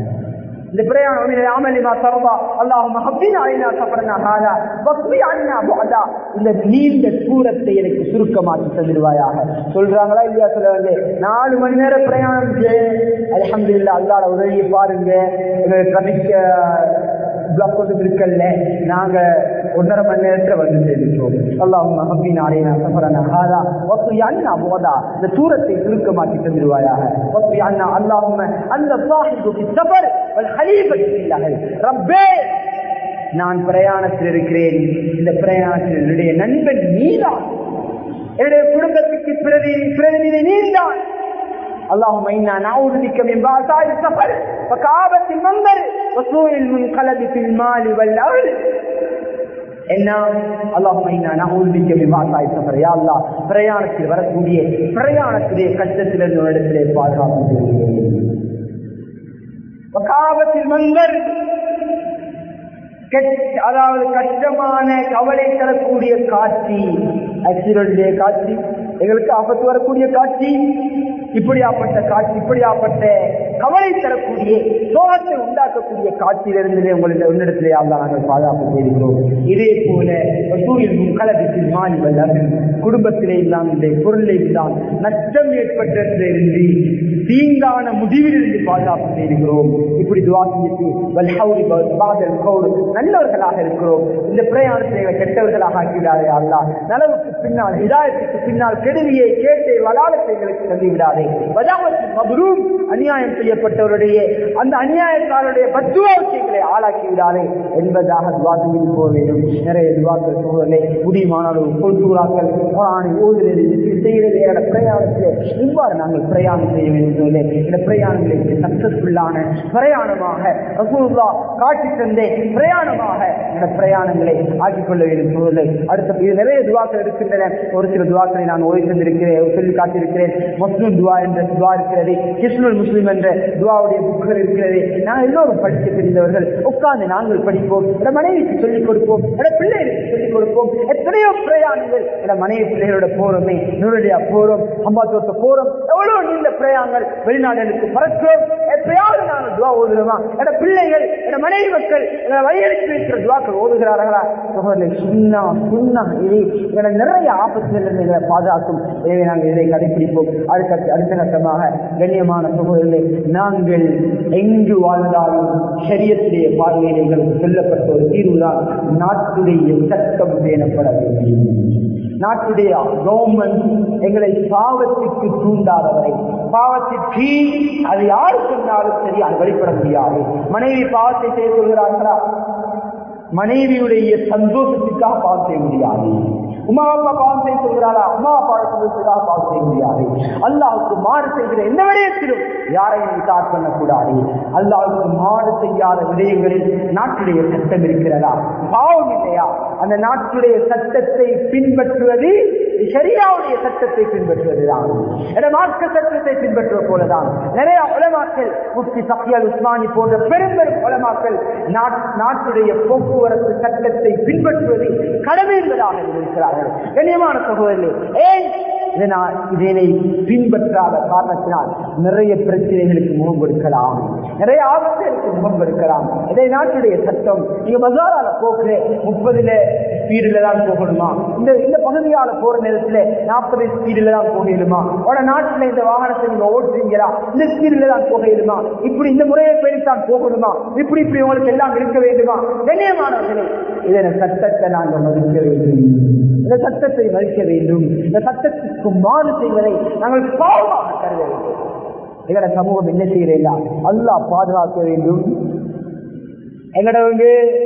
இந்த பிரயாணம் அமலிமா சர்வா அல்லாஹும் ஹப்பினா அலைனா சபரனா காதா வக்வி அண்ணா பாதா இந்த நீண்ட தூரத்தை எனக்கு சுருக்கமாக்கி தந்துடுவாயாக சொல்றாங்களா இல்லையா சொல்ல வந்து நாலு மணி நேரம் பிரயாணம் அலமதுல்லா அல்லாட உதவியை பாருங்க டிராபிக் பிளாக் கொண்டு இருக்கல நாங்க ஒன்றரை மணி நேரத்துல வந்து சேர்ந்துட்டோம் அல்லாஹும் ஹப்பின் அலைனா சஃபரனா ஹாதா வஸ்வி அண்ணா போதா இந்த தூரத்தை சுருக்கமாக்கி தந்துடுவாயாக வஸ்வி அண்ணா அல்லாஹும் அந்த சாஹிபுக்கு சஃபர் வல் ஹலீபத்தில்லாஹ் ரப்பே நான் பிரயாணத்தில் இருக்கிறேன் இந்த பிரயாணத்தில் என்னுடைய நண்பன் நீதான் என்னுடைய குடும்பத்துக்கு பிரதி பிரதிநிதி நீதான் اللهم انا نعوذ بك من بعثاء السفر وكآبة المنظر وسوء المنقلب في المال والاهل என்ன அல்லாஹும் நகூல் பிக்க விவாசாய் சஃபர் யா அல்லாஹ் பிரயாணத்தில் வரக்கூடிய பிரயாணத்துடைய கஷ்டத்திலிருந்து இடத்திலே பாதுகாப்பு செய்கிறேன் வகாபத்தில் மந்தர் அதாவது கஷ்டமான கவலை தரக்கூடிய காட்சி ஆக்சிடென்ட் காட்சி எங்களுக்கு ஆபத்து வரக்கூடிய காட்சி இப்படியாப்பட்ட காட்சி இப்படியாப்பட்ட கவலை தரக்கூடிய சோகத்தை உண்டாக்கக்கூடிய காட்சியிலிருந்து உங்களுடைய உன்னிடத்திலே அல்ல நாங்கள் பாதுகாப்பு செய்கிறோம் இதே போல சூரியன் கலகத்தில் மாறி வந்தார்கள் குடும்பத்திலே இல்லாமல் பொருளை தான் நஷ்டம் ஏற்பட்டிருந்து தீங்கான முடிவிலிருந்து பாதுகாப்பு செய்கிறோம் இப்படி துவாசியத்து நல்லவர்களாக இருக்கிறோம் இந்த பிரயாணத்தை கெட்டவர்களாக ஆக்கிவிடாதே அல்லா நலவுக்கு பின்னால் இதாயத்துக்கு பின்னால் கெடுதியை கேட்டு வளாலத்தை எங்களுக்கு தந்துவிடாதே மபுரும் அநியாயம் செய்யப்பட்டவருடைய அந்த அநியாயக்காரருடைய பத்துவாசியங்களை ஆளாக்கி விடாதே என்பதாக துவாசியில் போக வேண்டும் நிறைய துவாக்கள் சூழலை முடியுமான பொருளாக்கள் ஓதுறது செய்கிறது என பிரயாணத்தில் இவ்வாறு நாங்கள் பிரயாணம் செய்ய வேண்டும் சொல்லி இந்த பிரயாணங்களுக்கு சக்சஸ்ஃபுல்லான பிரயாணமாக ரசூல்லா காட்சி தந்தே பிரயாணமாக இந்த பிரயாணங்களை ஆக்கிக் கொள்ள வேண்டும் சூழலை அடுத்த இது நிறைய துவாக்கள் இருக்கின்றன ஒரு சில துவாக்களை நான் ஓய்வு தந்திருக்கிறேன் சொல்லி காட்டியிருக்கிறேன் முஸ்லிம் துவா என்ற துவா இருக்கிறது கிருஷ்ணல் முஸ்லிம் என்ற துவாவுடைய புக்குகள் இருக்கிறது நாங்கள் எல்லோரும் படிக்க தெரிந்தவர்கள் உட்கார்ந்து நாங்கள் படிப்போம் என் மனைவிக்கு சொல்லிக் கொடுப்போம் என் பிள்ளைகளுக்கு சொல்லிக் கொடுப்போம் எத்தனையோ பிரயாணங்கள் என் மனைவி பிள்ளைகளோட போறோமே நூறுடையா போறோம் அம்பாத்தோட்ட போறோம் எவ்வளவு நீண்ட பிரயாணங்கள் வெளிநாடுகளுக்கு பறக்கிறோம் எப்பயாவது நாங்கள் துவா ஓதுகிறோமா என் பிள்ளைகள் என் மனைவி மக்கள் என வழியெடுத்து வைக்கிற துவாக்கள் ஓதுகிறார்களா சகோதரனை சுண்ணா சுண்ணா இது என நிறைய ஆபத்திலிருந்து எங்களை பாதுகாக்கும் எனவே நாங்கள் இதை கடைபிடிப்போம் அடுத்த அடுத்த கட்டமாக கண்ணியமான சகோதரர்களே நாங்கள் எங்கு வாழ்ந்தாலும் சரியத்திலே பார்வையில் எங்களுக்கு சொல்லப்பட்ட ஒரு தீர்வுதான் நாட்டுடைய சட்டம் பேணப்பட வேண்டும் நாட்டுடைய கவர்மெண்ட் எங்களை பாவத்திற்கு தூண்டாதவரை பாவத்திற்கு அது யாரு சொன்னாலும் சரி அது வெளிப்பட முடியாது மனைவி பாவத்தை செய்து கொள்கிறார்களா மனைவியுடைய சந்தோஷத்துக்காக பாவம் செய்ய முடியாது உமா அப்பா பாவம் செய்ய சொல்கிறாரா உமா அப்பா சந்தோஷத்துக்காக பாவம் செய்ய முடியாது அல்லாவுக்கு மாறு செய்கிற எந்த விடயத்திலும் யாரையும் விசார் பண்ணக்கூடாது அல்லாவுக்கு மாறு செய்யாத விடயங்களில் நாட்டுடைய சட்டம் இருக்கிறதா பாவம் இல்லையா அந்த நாட்டுடைய சட்டத்தை பின்பற்றுவது சரியாவுடைய சட்டத்தை பின்பற்றுவதுதான் மார்க்க சட்டத்தை பின்பற்றுவ போலதான் நிறைய உலமாக்கள் முஃப்தி சஃபியால் உஸ்மானி போன்ற பெரும் பெரும் உலமாக்கள் நாட்டுடைய போக்குவரத்து சட்டத்தை பின்பற்றுவது கடமை என்பதாக இருக்கிறார்கள் கண்ணியமான சகோதரர்களே ஏன் இதனால் இதனை பின்பற்றாத காரணத்தினால் நிறைய பிரச்சனைகளுக்கு முகம் கொடுக்கலாம் நிறைய ஆபத்துகளுக்கு முகம் கொடுக்கலாம் இதை நாட்டுடைய சட்டம் நீங்க பசாரால போக்குற முப்பதுல ஸ்பீடுல தான் போகணுமா இந்த இந்த பகுதியால போற நேரத்துல நாற்பது ஸ்பீடுல தான் போகணுமா உட நாட்டுல இந்த வாகனத்தை நீங்க ஓட்டுறீங்களா இந்த ஸ்பீடுல தான் போகணுமா இப்படி இந்த முறையை பேரி தான் போகணுமா இப்படி இப்படி உங்களுக்கு எல்லாம் இருக்க வேண்டுமா கண்ணியமானவர்களே இதன சட்டத்தை நாங்கள் மதிக்க வேண்டும் இந்த சட்டத்தை மதிக்க வேண்டும் இந்த சட்டத்திற்கு மாறு செய்வதை நாங்கள் பாவமாக கருத வேண்டும் எங்கட சமூகம் என்ன செய்யறா அல்லாஹ் பாதுகாக்க வேண்டும் எங்கடவங்க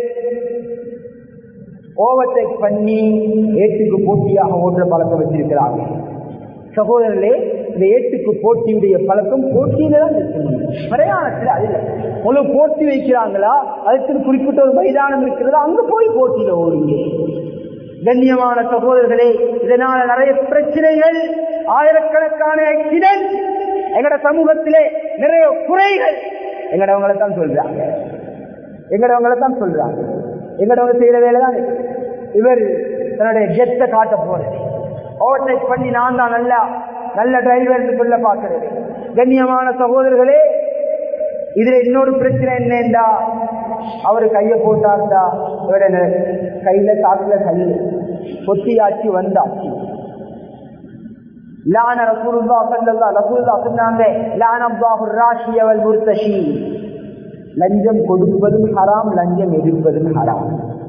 ஓவர்டேக் பண்ணி ஏட்டுக்கு போட்டியாக ஓட்டுற பழக்கம் வச்சிருக்கிறாங்க சகோதரர்களே இந்த ஏட்டுக்கு போட்டியுடைய பழக்கம் போட்டியில தான் இருக்கணும் பிரயாணத்தில் அது இல்லை உங்களுக்கு போட்டி வைக்கிறாங்களா அதுக்கு குறிப்பிட்ட ஒரு மைதானம் இருக்கிறதா அங்க போய் போட்டியில ஓடுங்க கண்ணியமான சகோதரர்களே இதனால நிறைய பிரச்சனைகள் ஆயிரக்கணக்கான ஆக்சிடென்ட் எங்கட சமூகத்திலே நிறைய குறைகள் எங்கடவங்களை தான் சொல்றாங்க எங்கடவங்களை தான் சொல்றாங்க எங்கடவங்க செய்யற வேலை தான் இவர் தன்னுடைய கெத்தை காட்ட போறது ஓவர்டேக் பண்ணி நான் தான் நல்லா நல்ல டிரைவர் சொல்ல பார்க்கிறது கண்ணியமான சகோதரர்களே இதுல இன்னொரு பிரச்சனை என்னண்டா அவரு கைய போட்டார்டா இவட கையில காட்டுல கல் கொத்தியாச்சு வந்தாச்சு லான ரசூலுல்லா ஸல்லல்லாஹு ரசூலுல்லா சொன்னாங்க லான அல்லாஹு ராஷிய வல் முர்தஷி லஞ்சம் கொடுப்பதும் ஹராம் லஞ்சம் எடுப்பதும் ஹராம்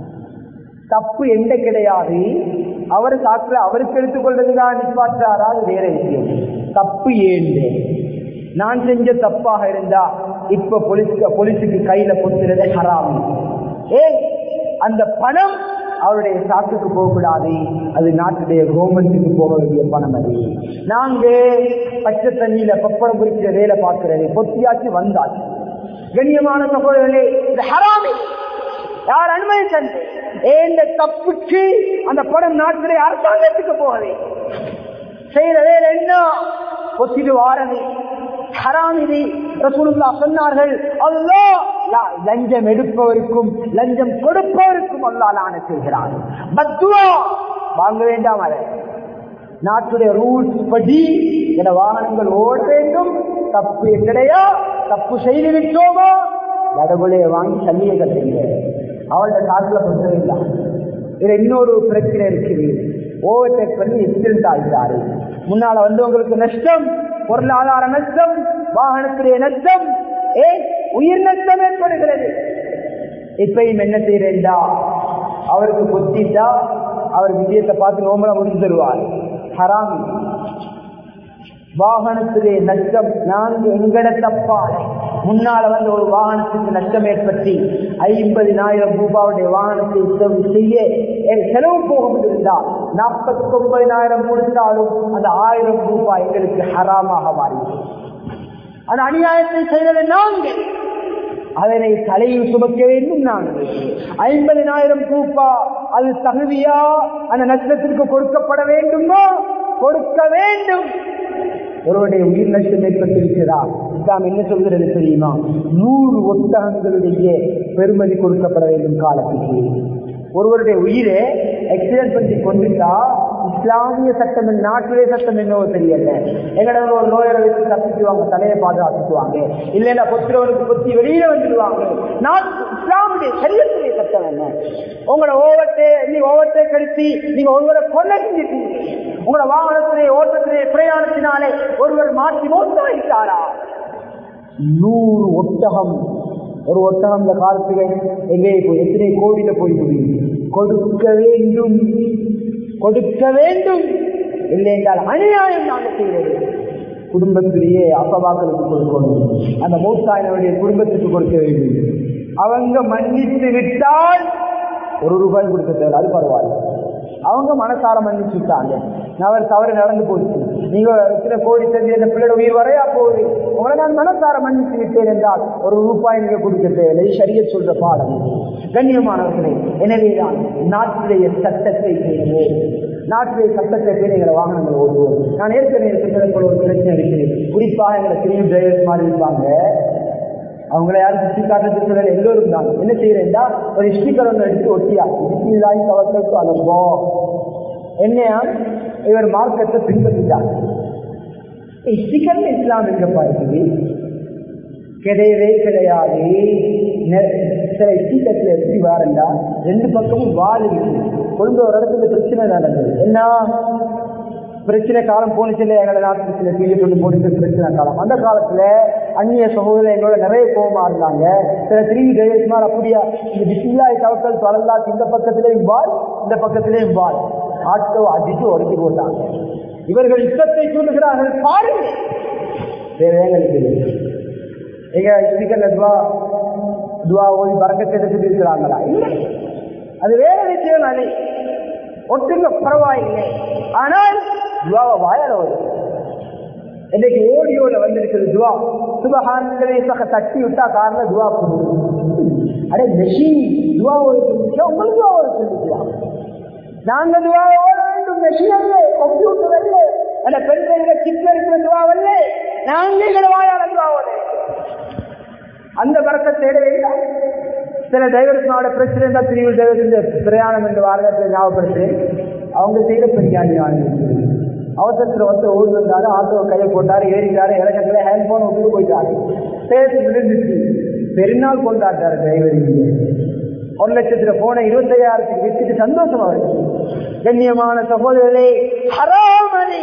தப்பு எந்த கிடையாது அவர் சாக்குல அவருக்கு எடுத்துக்கொள்றதுதான் நிப்பாற்றாரா அது வேற விஷயம் தப்பு ஏண்டு நான் செஞ்ச தப்பாக இருந்தா இப்ப போலீஸ் போலீஸுக்கு கையில கொடுக்கிறது ஹராம் ஏ அந்த பணம் அவருடைய சாக்குக்கு போகக்கூடாது அது நாட்டுடைய கவர்மெண்ட்டுக்கு போக வேண்டிய பணம் அது நாங்க பச்சை தண்ணியில பப்படம் குறிக்கிற வேலை பார்க்கிறது பொத்தியாச்சு வந்தாச்சு கண்ணியமான சகோதரர்களே இது ஹராமி யார் அனுமதி தந்து இந்த தப்புக்கு அந்த படம் நாட்டுடைய அரசாங்கத்துக்கு போகவே செய்யற வேலை என்ன கொத்திட்டு வாரது ஹராமிதி ரசூலுல்லா சொன்னார்கள் அல்லாஹ் லஞ்சம் எடுப்பவருக்கும் லஞ்சம் கொடுப்பவருக்கும் அல்லாஹ் லான செய்கிறார் பத்துவா வாங்க வேண்டாம் அதை நாட்டுடைய ரூல்ஸ் படி என வாகனங்கள் ஓட வேண்டும் தப்பு எங்கடையா தப்பு செய்து விட்டோமோ கடவுளைய வாங்கி தண்ணியை கட்டுங்க அவள்கிட்ட காட்டுல பிரச்சனை இல்லை இதுல இன்னொரு பிரச்சனை இருக்குது ஓவர்டேக் பண்ணி எக்ஸிடென்ட் ஆகிட்டாரு முன்னால வந்தவங்களுக்கு நஷ்டம் பொருளாதார நஷ்டம் வாகனத்துடைய நஷ்டம் ஏ உயிர் நஷ்டம் ஏற்படுகிறது இப்பயும் என்ன செய்யறேன்டா அவருக்கு கொத்திட்டா அவர் விஷயத்தை பார்த்து நோம்பல முடிச்சு தருவார் ஹராமி வாகனத்திலே நஷ்டம் நான்கு எங்கட தப்பால முன்னால வந்து ஒரு வாகனத்துக்கு நஷ்டம் ஏற்பட்டு ஐம்பதினாயிரம் ரூபாவுடைய வாகனத்தை செலவு செய்ய செலவு போக முடிந்தால் நாற்பத்தி ஒன்பதினாயிரம் கொடுத்தாலும் அந்த ஆயிரம் ரூபாய் எங்களுக்கு ஹராமாக மாறியது அந்த அநியாயத்தை செய்தது நாங்கள் அதனை தலையில் சுமக்க வேண்டும் நாங்கள் ஐம்பதினாயிரம் ரூபாய் அது தகுதியா அந்த நஷ்டத்திற்கு கொடுக்கப்பட வேண்டுமோ கொடுக்க வேண்டும் ஒருவருடைய உயிர் நஷ்டம் ஏற்பட்டிருக்கிறார் இஸ்லாம் என்ன சொல்கிறது தெரியுமா நூறு ஒட்டகங்களுடைய பெருமதி கொடுக்கப்பட வேண்டும் காலத்துக்கு ஒருவருடைய உயிரை எக்ஸிடென்ட் பண்ணி கொண்டுட்டா இஸ்லாமிய சட்டம் நாட்டுடைய சட்டம் என்னவோ தெரியல எங்கட ஒரு நோயரை வச்சு தப்பிச்சுவாங்க தலையை பாதுகாத்துக்குவாங்க இல்லைன்னா பொத்துறவருக்கு பொத்தி வெளியில வந்துடுவாங்க நாட்டு இஸ்லாமுடைய சரியத்துடைய சட்டம் என்ன உங்களோட ஓவர்டே நீ ஓவர்டே கழித்து நீங்க ஒருவரை கொலை செஞ்சிட்டீங்க உங்களோட வாகனத்திலே ஓட்டத்திலே பிரயாணத்தினாலே ஒருவர் மாற்றி மோசமாயிட்டாரா நூறு ஒட்டகம் ஒரு ஒட்டகம் இந்த காலத்துல எங்கே போய் எத்தனை கோடியில போய் முடியும் கொடுக்க வேண்டும் கொடுக்க வேண்டும் இல்லை என்றால் அநியாயம் நாங்கள் செய்வது குடும்பத்திலேயே அப்பவாக்களுக்கு கொடுக்கணும் அந்த மூத்தாயினுடைய குடும்பத்துக்கு கொடுக்க வேண்டும் அவங்க மன்னித்து விட்டால் ஒரு ரூபாய் கொடுக்க தேவை அது பரவாயில்ல அவங்க மனசார மன்னிச்சு விட்டாங்க அவர் தவறு நடந்து போச்சு நீங்க எத்தனை கோடி செஞ்சு இந்த பிள்ளையோட உயிர் வரையா போகுது உங்களை நான் மனசார மன்னிச்சு விட்டேன் என்றால் ஒரு ரூபாய் நீங்க கொடுக்க தேவையில்லை சரிய சொல்ற பாடம் கண்ணியமானவர்களே எனவேதான் நாட்டுடைய சட்டத்தை செய்வோம் நாட்டுடைய சட்டத்தை பேர் எங்களை வாகனங்கள் ஓடுவோம் நான் ஏற்கனவே சொன்னது ஒரு பிரச்சனை இருக்குது குறிப்பாக எங்களை கிரீம் டிரைவர்ஸ் மாதிரி இருப்பாங்க அவங்கள யாரும் சுற்றி காட்டுறதுக்கு எல்லோரும் தான் என்ன செய்யறேன்டா ஒரு ஸ்பீக்கர் ஒன்று எடுத்து ஒட்டியா இதுக்கு கவர்க்கு அனுப்போ என்னையா இவர் மார்க்கத்தை பின்பற்றிட்டார் ஸ்பீக்கர் இஸ்லாம் எங்கப்பா இருக்குது கிடையவே கிடையாது சில ஸ்பீக்கர்ல எப்படி வாரண்டா ரெண்டு பக்கமும் வால் இருக்கு கொண்டு ஒரு இடத்துல பிரச்சனை நடந்தது என்ன பிரச்சனை காலம் போனுச்சு இல்லை எங்களோட நாட்டு சில தூக்கி கொண்டு போனிச்சு பிரச்சனை காலம் அந்த காலத்துல அந்நிய சகோதரர் எங்களோட நிறைய கோபமா இருந்தாங்க சில திரும்பி கையெழுத்துமார் அப்படியா இந்த பிஸ்மில்லாய் தவக்கல் பலல்லா இந்த பக்கத்திலேயும் பால் இந்த பக்கத்திலேயும் பால் ஆட்டோ அடிச்சு உடச்சி போட்டாங்க இவர்கள் யுத்தத்தை சொல்லுகிறார்கள் பாருங்க வேற எங்களுக்கு எங்க ஸ்பீக்கர்ல துவா துவா ஓடி பறக்கத்தை எடுத்துட்டு இருக்கிறாங்களா இல்லை அது வேற விஷயம் நானே ஒட்டுங்க பரவாயில்லை ஆனால் துவாவை வாயால வரும் இன்னைக்கு ஓடியோல வந்திருக்கிறது துவா சுபகான்களை சக தட்டி விட்டா காரணம் துவா அடே மெஷின் துவா ஒரு சொல்லிச்சா உங்களுக்கு துவா ஒரு சொல்லிக்கலாம் நாங்க துவா ஓட வேண்டும் மெஷின் அல்ல கம்ப்யூட்டர் அல்ல அந்த பெண்கள் சிப்ல இருக்கிற துவா அல்ல நாங்க எங்களை வாயால துவா ஓட அந்த வரத்தை தேட வேண்டாம் சில டிரைவர்ஸ்னால பிரச்சனை இருந்தால் திருவிழ் டிரைவர்ஸ் இந்த பிரயாணம் என்று வாரத்தை ஞாபகப்படுத்துறேன் அவங்க செய்த பெரிய அவசரத்தில் வந்து ஓடி வந்தாரு ஆட்டோவை கையை போட்டாரு ஏறிட்டாரு இறக்கத்துல ஹேண்ட் போன் விட்டு போயிட்டாரு பேசி விழுந்துச்சு பெருநாள் கொண்டாட்டாரு டிரைவர் ஒரு லட்சத்துல போன இருபத்தையாயிரத்துக்கு வித்துட்டு சந்தோஷமா இருக்கு கண்ணியமான சகோதரர்களே ஹராமனை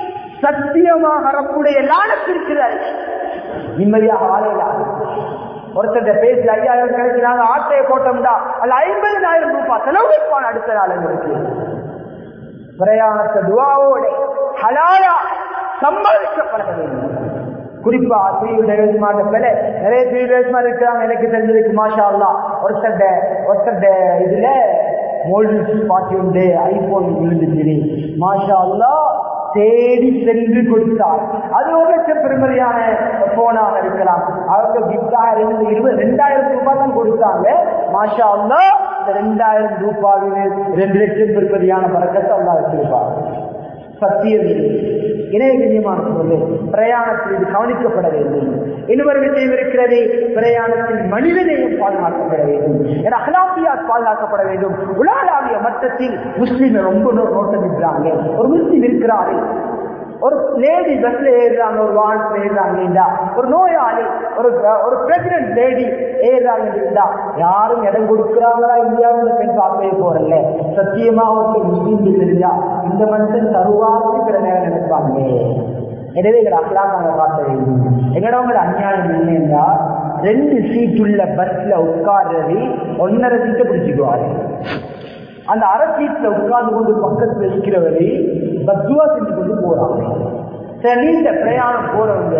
சத்தியமாக ரப்புடைய லானத்திருக்கிறார் நிம்மதியாக வாழலாம் ஒருத்தர் பேசி ஐயாயிரம் கிடைக்கிறாங்க ஆட்டையை போட்டோம்டா அல்ல ஐம்பதாயிரம் ரூபாய் செலவு வைப்பான் அடுத்த நாள் எங்களுக்கு பிரயாணத்தை துவாவோட ஹலாலா சம்பாதிக்கப்பட வேண்டும் குறிப்பா ஸ்ரீவிடேஸ்மார பேல நிறைய ஸ்ரீவிடேஸ்மார் இருக்கிறாங்க எனக்கு தெரிஞ்சதுக்கு மாஷா அல்லா ஒருத்தர் ஒருத்தர் இதுல மோல்டு பாட்டி உண்டு ஐபோன் விழுந்துச்சு மாஷா அல்லா தேடி சென்று கொடுத்தார் அது ஒரு லட்சம் பெருமதியான போனாக இருக்கலாம் அவங்க கிஃப்டாக இருந்து இருபது ரெண்டாயிரம் ரூபாய் தான் கொடுத்தாங்க மாஷா அல்லா இந்த ரெண்டாயிரம் ரூபாயில் ரெண்டு லட்சம் பெருமதியான பறக்கத்தை அல்லா வச்சிருப்பாங்க சத்தியம் இணைய கண்ணியமான சொல்லு பிரயாணத்தில் இது கவனிக்கப்பட வேண்டும் இன்னொரு விஷயம் இருக்கிறது பிரயாணத்தில் மனிதனையும் பாதுகாக்கப்பட வேண்டும் என அகலாபியா பாதுகாக்கப்பட வேண்டும் உலகளாவிய மட்டத்தில் முஸ்லீம் ரொம்ப நோட்டமிடுறாங்க ஒரு முஸ்லீம் இருக்கிறாரு ஒரு லேடி பஸ்ல ஏறுறாங்க ஒரு வாகனத்துல ஏறுறாங்க ஒரு நோயாளி ஒரு ஒரு பிரெக்னன்ட் லேடி ஏறுறாங்க யாரும் இடம் கொடுக்குறாங்களா இந்தியாவில் பெண் பார்க்கவே போறல சத்தியமா ஒருத்தர் முஸ்லீம் தெரிஞ்சா இந்த மனுஷன் தருவாங்க சில நேரம் நினைப்பாங்க எனவே எங்களை அக்கெல்லாம் நாங்க பார்க்க வேண்டும் எங்களோட அநியாயம் என்னன்னா ரெண்டு சீட் உள்ள பஸ்ல உட்கார்றது ஒன்னரை சீட்டை பிடிச்சிக்குவாரு அந்த அரை சீட்ல உட்கார்ந்து கொண்டு பக்கத்துல இருக்கிறவரை பத்துவா செஞ்சு கொண்டு போறாங்க சில நீண்ட பிரயாணம் போறவங்க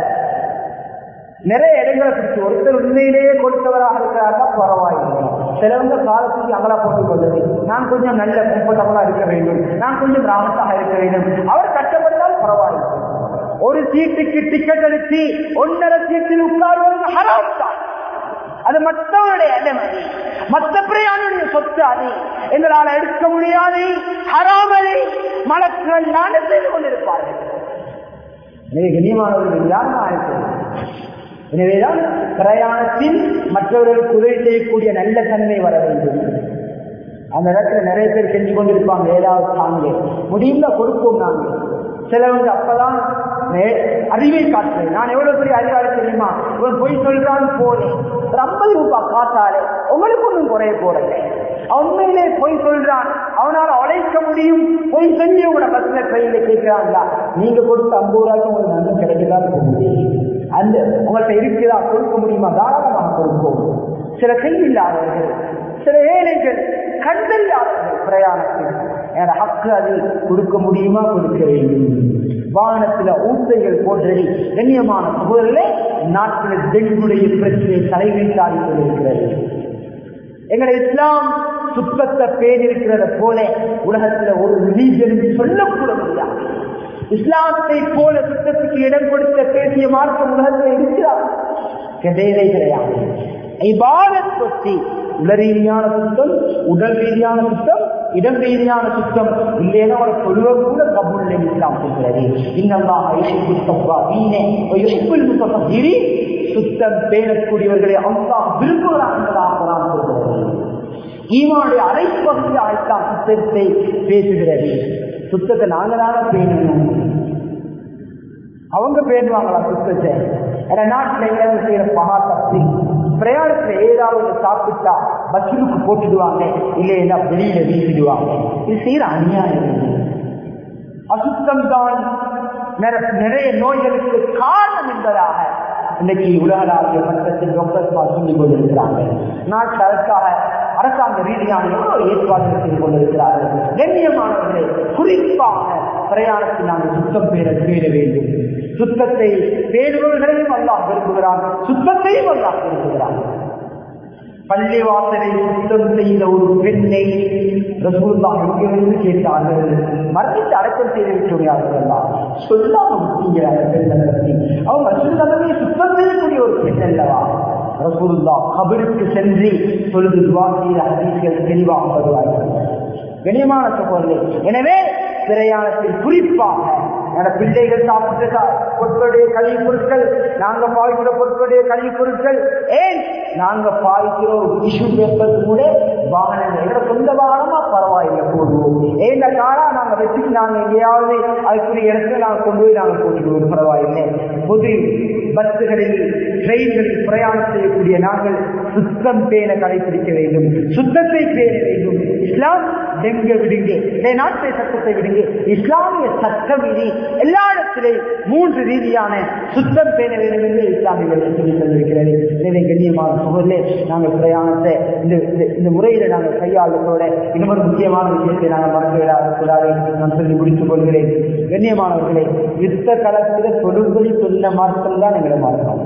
நிறைய இடங்களை பிடிச்சி ஒருத்தர் உண்மையிலேயே கொடுத்தவராக இருக்கிறாருன்னா பரவாயில்லை சிலவங்க காலத்துக்கு அகலா போட்டுக் கொள்வது நான் கொஞ்சம் நல்ல கம்ஃபர்டபுளா இருக்க வேண்டும் நான் கொஞ்சம் ராமத்தாக இருக்க வேண்டும் அவர் கஷ்டப்பட்டால் பரவாயில்லை ஒரு சீட்டுக்கு டிக்கெட் எடுத்து ஒன்றரை சீட்டில் உட்காருவது ஹராம் தான் அது மற்றவருடைய அடைமை மற்ற பிரயாணுடைய சொத்து அது எங்களால் எடுக்க முடியாது ஹராமலை மலக்குகள் நாடு செய்து கொண்டிருப்பார்கள் எனவே கண்ணியமானவர்கள் யாரும் எனவேதான் பிரயாணத்தில் மற்றவர்களுக்கு உதவி செய்யக்கூடிய நல்ல தன்மை வர வேண்டும் அந்த இடத்துல நிறைய பேர் செஞ்சு கொண்டிருப்பாங்க ஏதாவது தாங்க முடியும்ல கொடுப்போம் நாங்கள் சிலவங்க அப்பதான் அறிவை காட்டுறேன் நான் எவ்வளவு பெரிய அறிவாளி தெரியுமா இவன் பொய் சொல்றான்னு போனேன் ஒரு ஐம்பது ரூபாய் காத்தாலே உங்களுக்கு ஒன்றும் குறைய போறல உண்மையிலே பொய் சொல்றான் அவனால உழைக்க முடியும் பொய் செஞ்சு உங்களோட பஸ்ல ட்ரெயின்ல கேட்கிறாங்களா நீங்க கொடுத்த ஐம்பது ரூபாய்க்கு உங்களுக்கு நன்மை கிடைக்கதான் போகுது அந்த உங்கள்கிட்ட இருக்குதா கொடுக்க முடியுமா தாராளமாக கொடுப்போம் சில கையில்லாதவர்கள் சில ஏழைகள் கண்டறியாதவர்கள் பிரயாணத்தில் என ஹக்கு அது கொடுக்க முடியுமா கொடுக்க வேண்டும் வாகனத்துல ஊத்தைகள் போன்றது கண்ணியமான சகோதரர்களே நாட்டில் டெங்குடைய பிரச்சனை தலைவீட்டாடி கொண்டிருக்கிறது எங்களை இஸ்லாம் சுத்தத்தை பேணிருக்கிறத போல உலகத்துல ஒரு ரிலீஜன் சொல்லக்கூட முடியாது இஸ்லாத்தை போல சுத்தத்துக்கு இடம் கொடுத்த பேசிய மார்க்கம் உலகத்தில் இருக்கிறார் கிடையவே கிடையாது இபாதத் பற்றி உல ரீதியான சுத்தம் உடல் ரீதியான சுத்தம் இடம் ரீதியான சுத்தம் இல்லைன்னா ஒரு சொல்வ கூட கபுல் இஸ்லாம் சொல்கிறது இன்னெல்லாம் சுத்தம் பேணக்கூடியவர்களை அல்லாஹ் விரும்புகிறார் என்பதாக குரான் சொல்கிறது ஈமானுடைய அரைப்பகுதியாக இஸ்லாம் சுத்தத்தை பேசுகிறது சுத்தத்தை நாங்க தானே பேணணும் அவங்க பேணுவாங்களா சுத்தத்தை ஏன்னா நாட்டில் எங்க செய்யற மகா சக்தி பிரயாணத்துல ஏதாவது சாப்பிட்டா பஸ்ஸுக்கு போட்டுடுவாங்க இல்லைன்னா வெளியில வீசிடுவாங்க இது செய்யற அநியாயம் அசுத்தம் தான் நிறைய நோய்களுக்கு காரணம் என்பதாக இன்னைக்கு உலகளாவிய மட்டத்தில் டாக்டர் சொல்லிக் கொண்டிருக்கிறாங்க நாட்டில் அதற்காக அரசாங்க ரீதியான எவ்வளவு ஏற்பாடுகள் செய்து கொண்டிருக்கிறார்கள் கண்ணியமானவர்களே குறிப்பாக பிரயாணத்தில் நாங்கள் சுத்தம் பேர பேர வேண்டும் சுத்தத்தை பேணுபவர்களையும் அல்லாஹ் விரும்புகிறான் சுத்தத்தையும் அல்லாஹ் விரும்புகிறான் பள்ளி வாசலை சுத்தம் செய்த ஒரு பெண்ணை ரசூல்லா எங்கிருந்து கேட்டார்கள் மரணித்து அடக்கம் செய்து விட்டுள்ளார்கள் சொல்லாம முக்கிங்கிறாங்க பெண்ணை பற்றி அவங்க ரசூல்லாவே சுத்தம் செய்யக்கூடிய ஒரு பெண் அல்லவா ரசூல்லா கபருக்கு சென்று சொல்லுது துவாசிய ஹதீஸ்கள் தெளிவாக வருவார்கள் கனியமான சகோதரர் எனவே பிரயாணத்தில் குறிப்பாக என பிள்ளைகள் சாப்பிட்ட பொருட்களுடைய கழிவு பொருட்கள் நாங்க பாய்க்கிற பொருட்களுடைய கழிவு பொருட்கள் ஏன் நாங்க பாய்க்கிற ஒரு டிஷ்யூ பேப்பர் கூட வாகனங்கள் எங்க சொந்த வாகனமா பரவாயில்லை போடுவோம் ஏந்த காரா நாங்க வச்சுட்டு நாங்க எங்கேயாவது அதுக்குரிய இடத்துல நாங்க கொண்டு போய் நாங்க போட்டுடுவோம் பரவாயில்லை பொது பஸ்ஸுகளில் ட்ரெயின்களில் பிரயாணம் செய்யக்கூடிய நாங்கள் சுத்த சுத்தம் பேண கடைபிடிக்க வேண்டும் சுத்தத்தை பேண வேண்டும் இஸ்லாம் டெங்க விடுங்க நாட்டை சட்டத்தை விடுங்க இஸ்லாமிய சட்டம் இது எல்லா இடத்திலையும் மூன்று ரீதியான சுத்தம் பேண வேண்டும் என்று இஸ்லாமியர்கள் சொல்லி தந்திருக்கிறது எனவே கண்ணியமான சூழலே நாங்கள் பிரயாணத்தை இந்த இந்த- இந்த முறையில நாங்கள் கையாளுவதோட இன்னொரு முக்கியமான விஷயத்தை நாங்கள் மறந்து விடாதக்கூடாது நான் சொல்லி முடித்துக் கொள்கிறேன் கண்ணியமானவர்களே யுத்த களத்தில் தொழும்படி சொன்ன மாற்றம் தான் எங்களை மாற்றணும்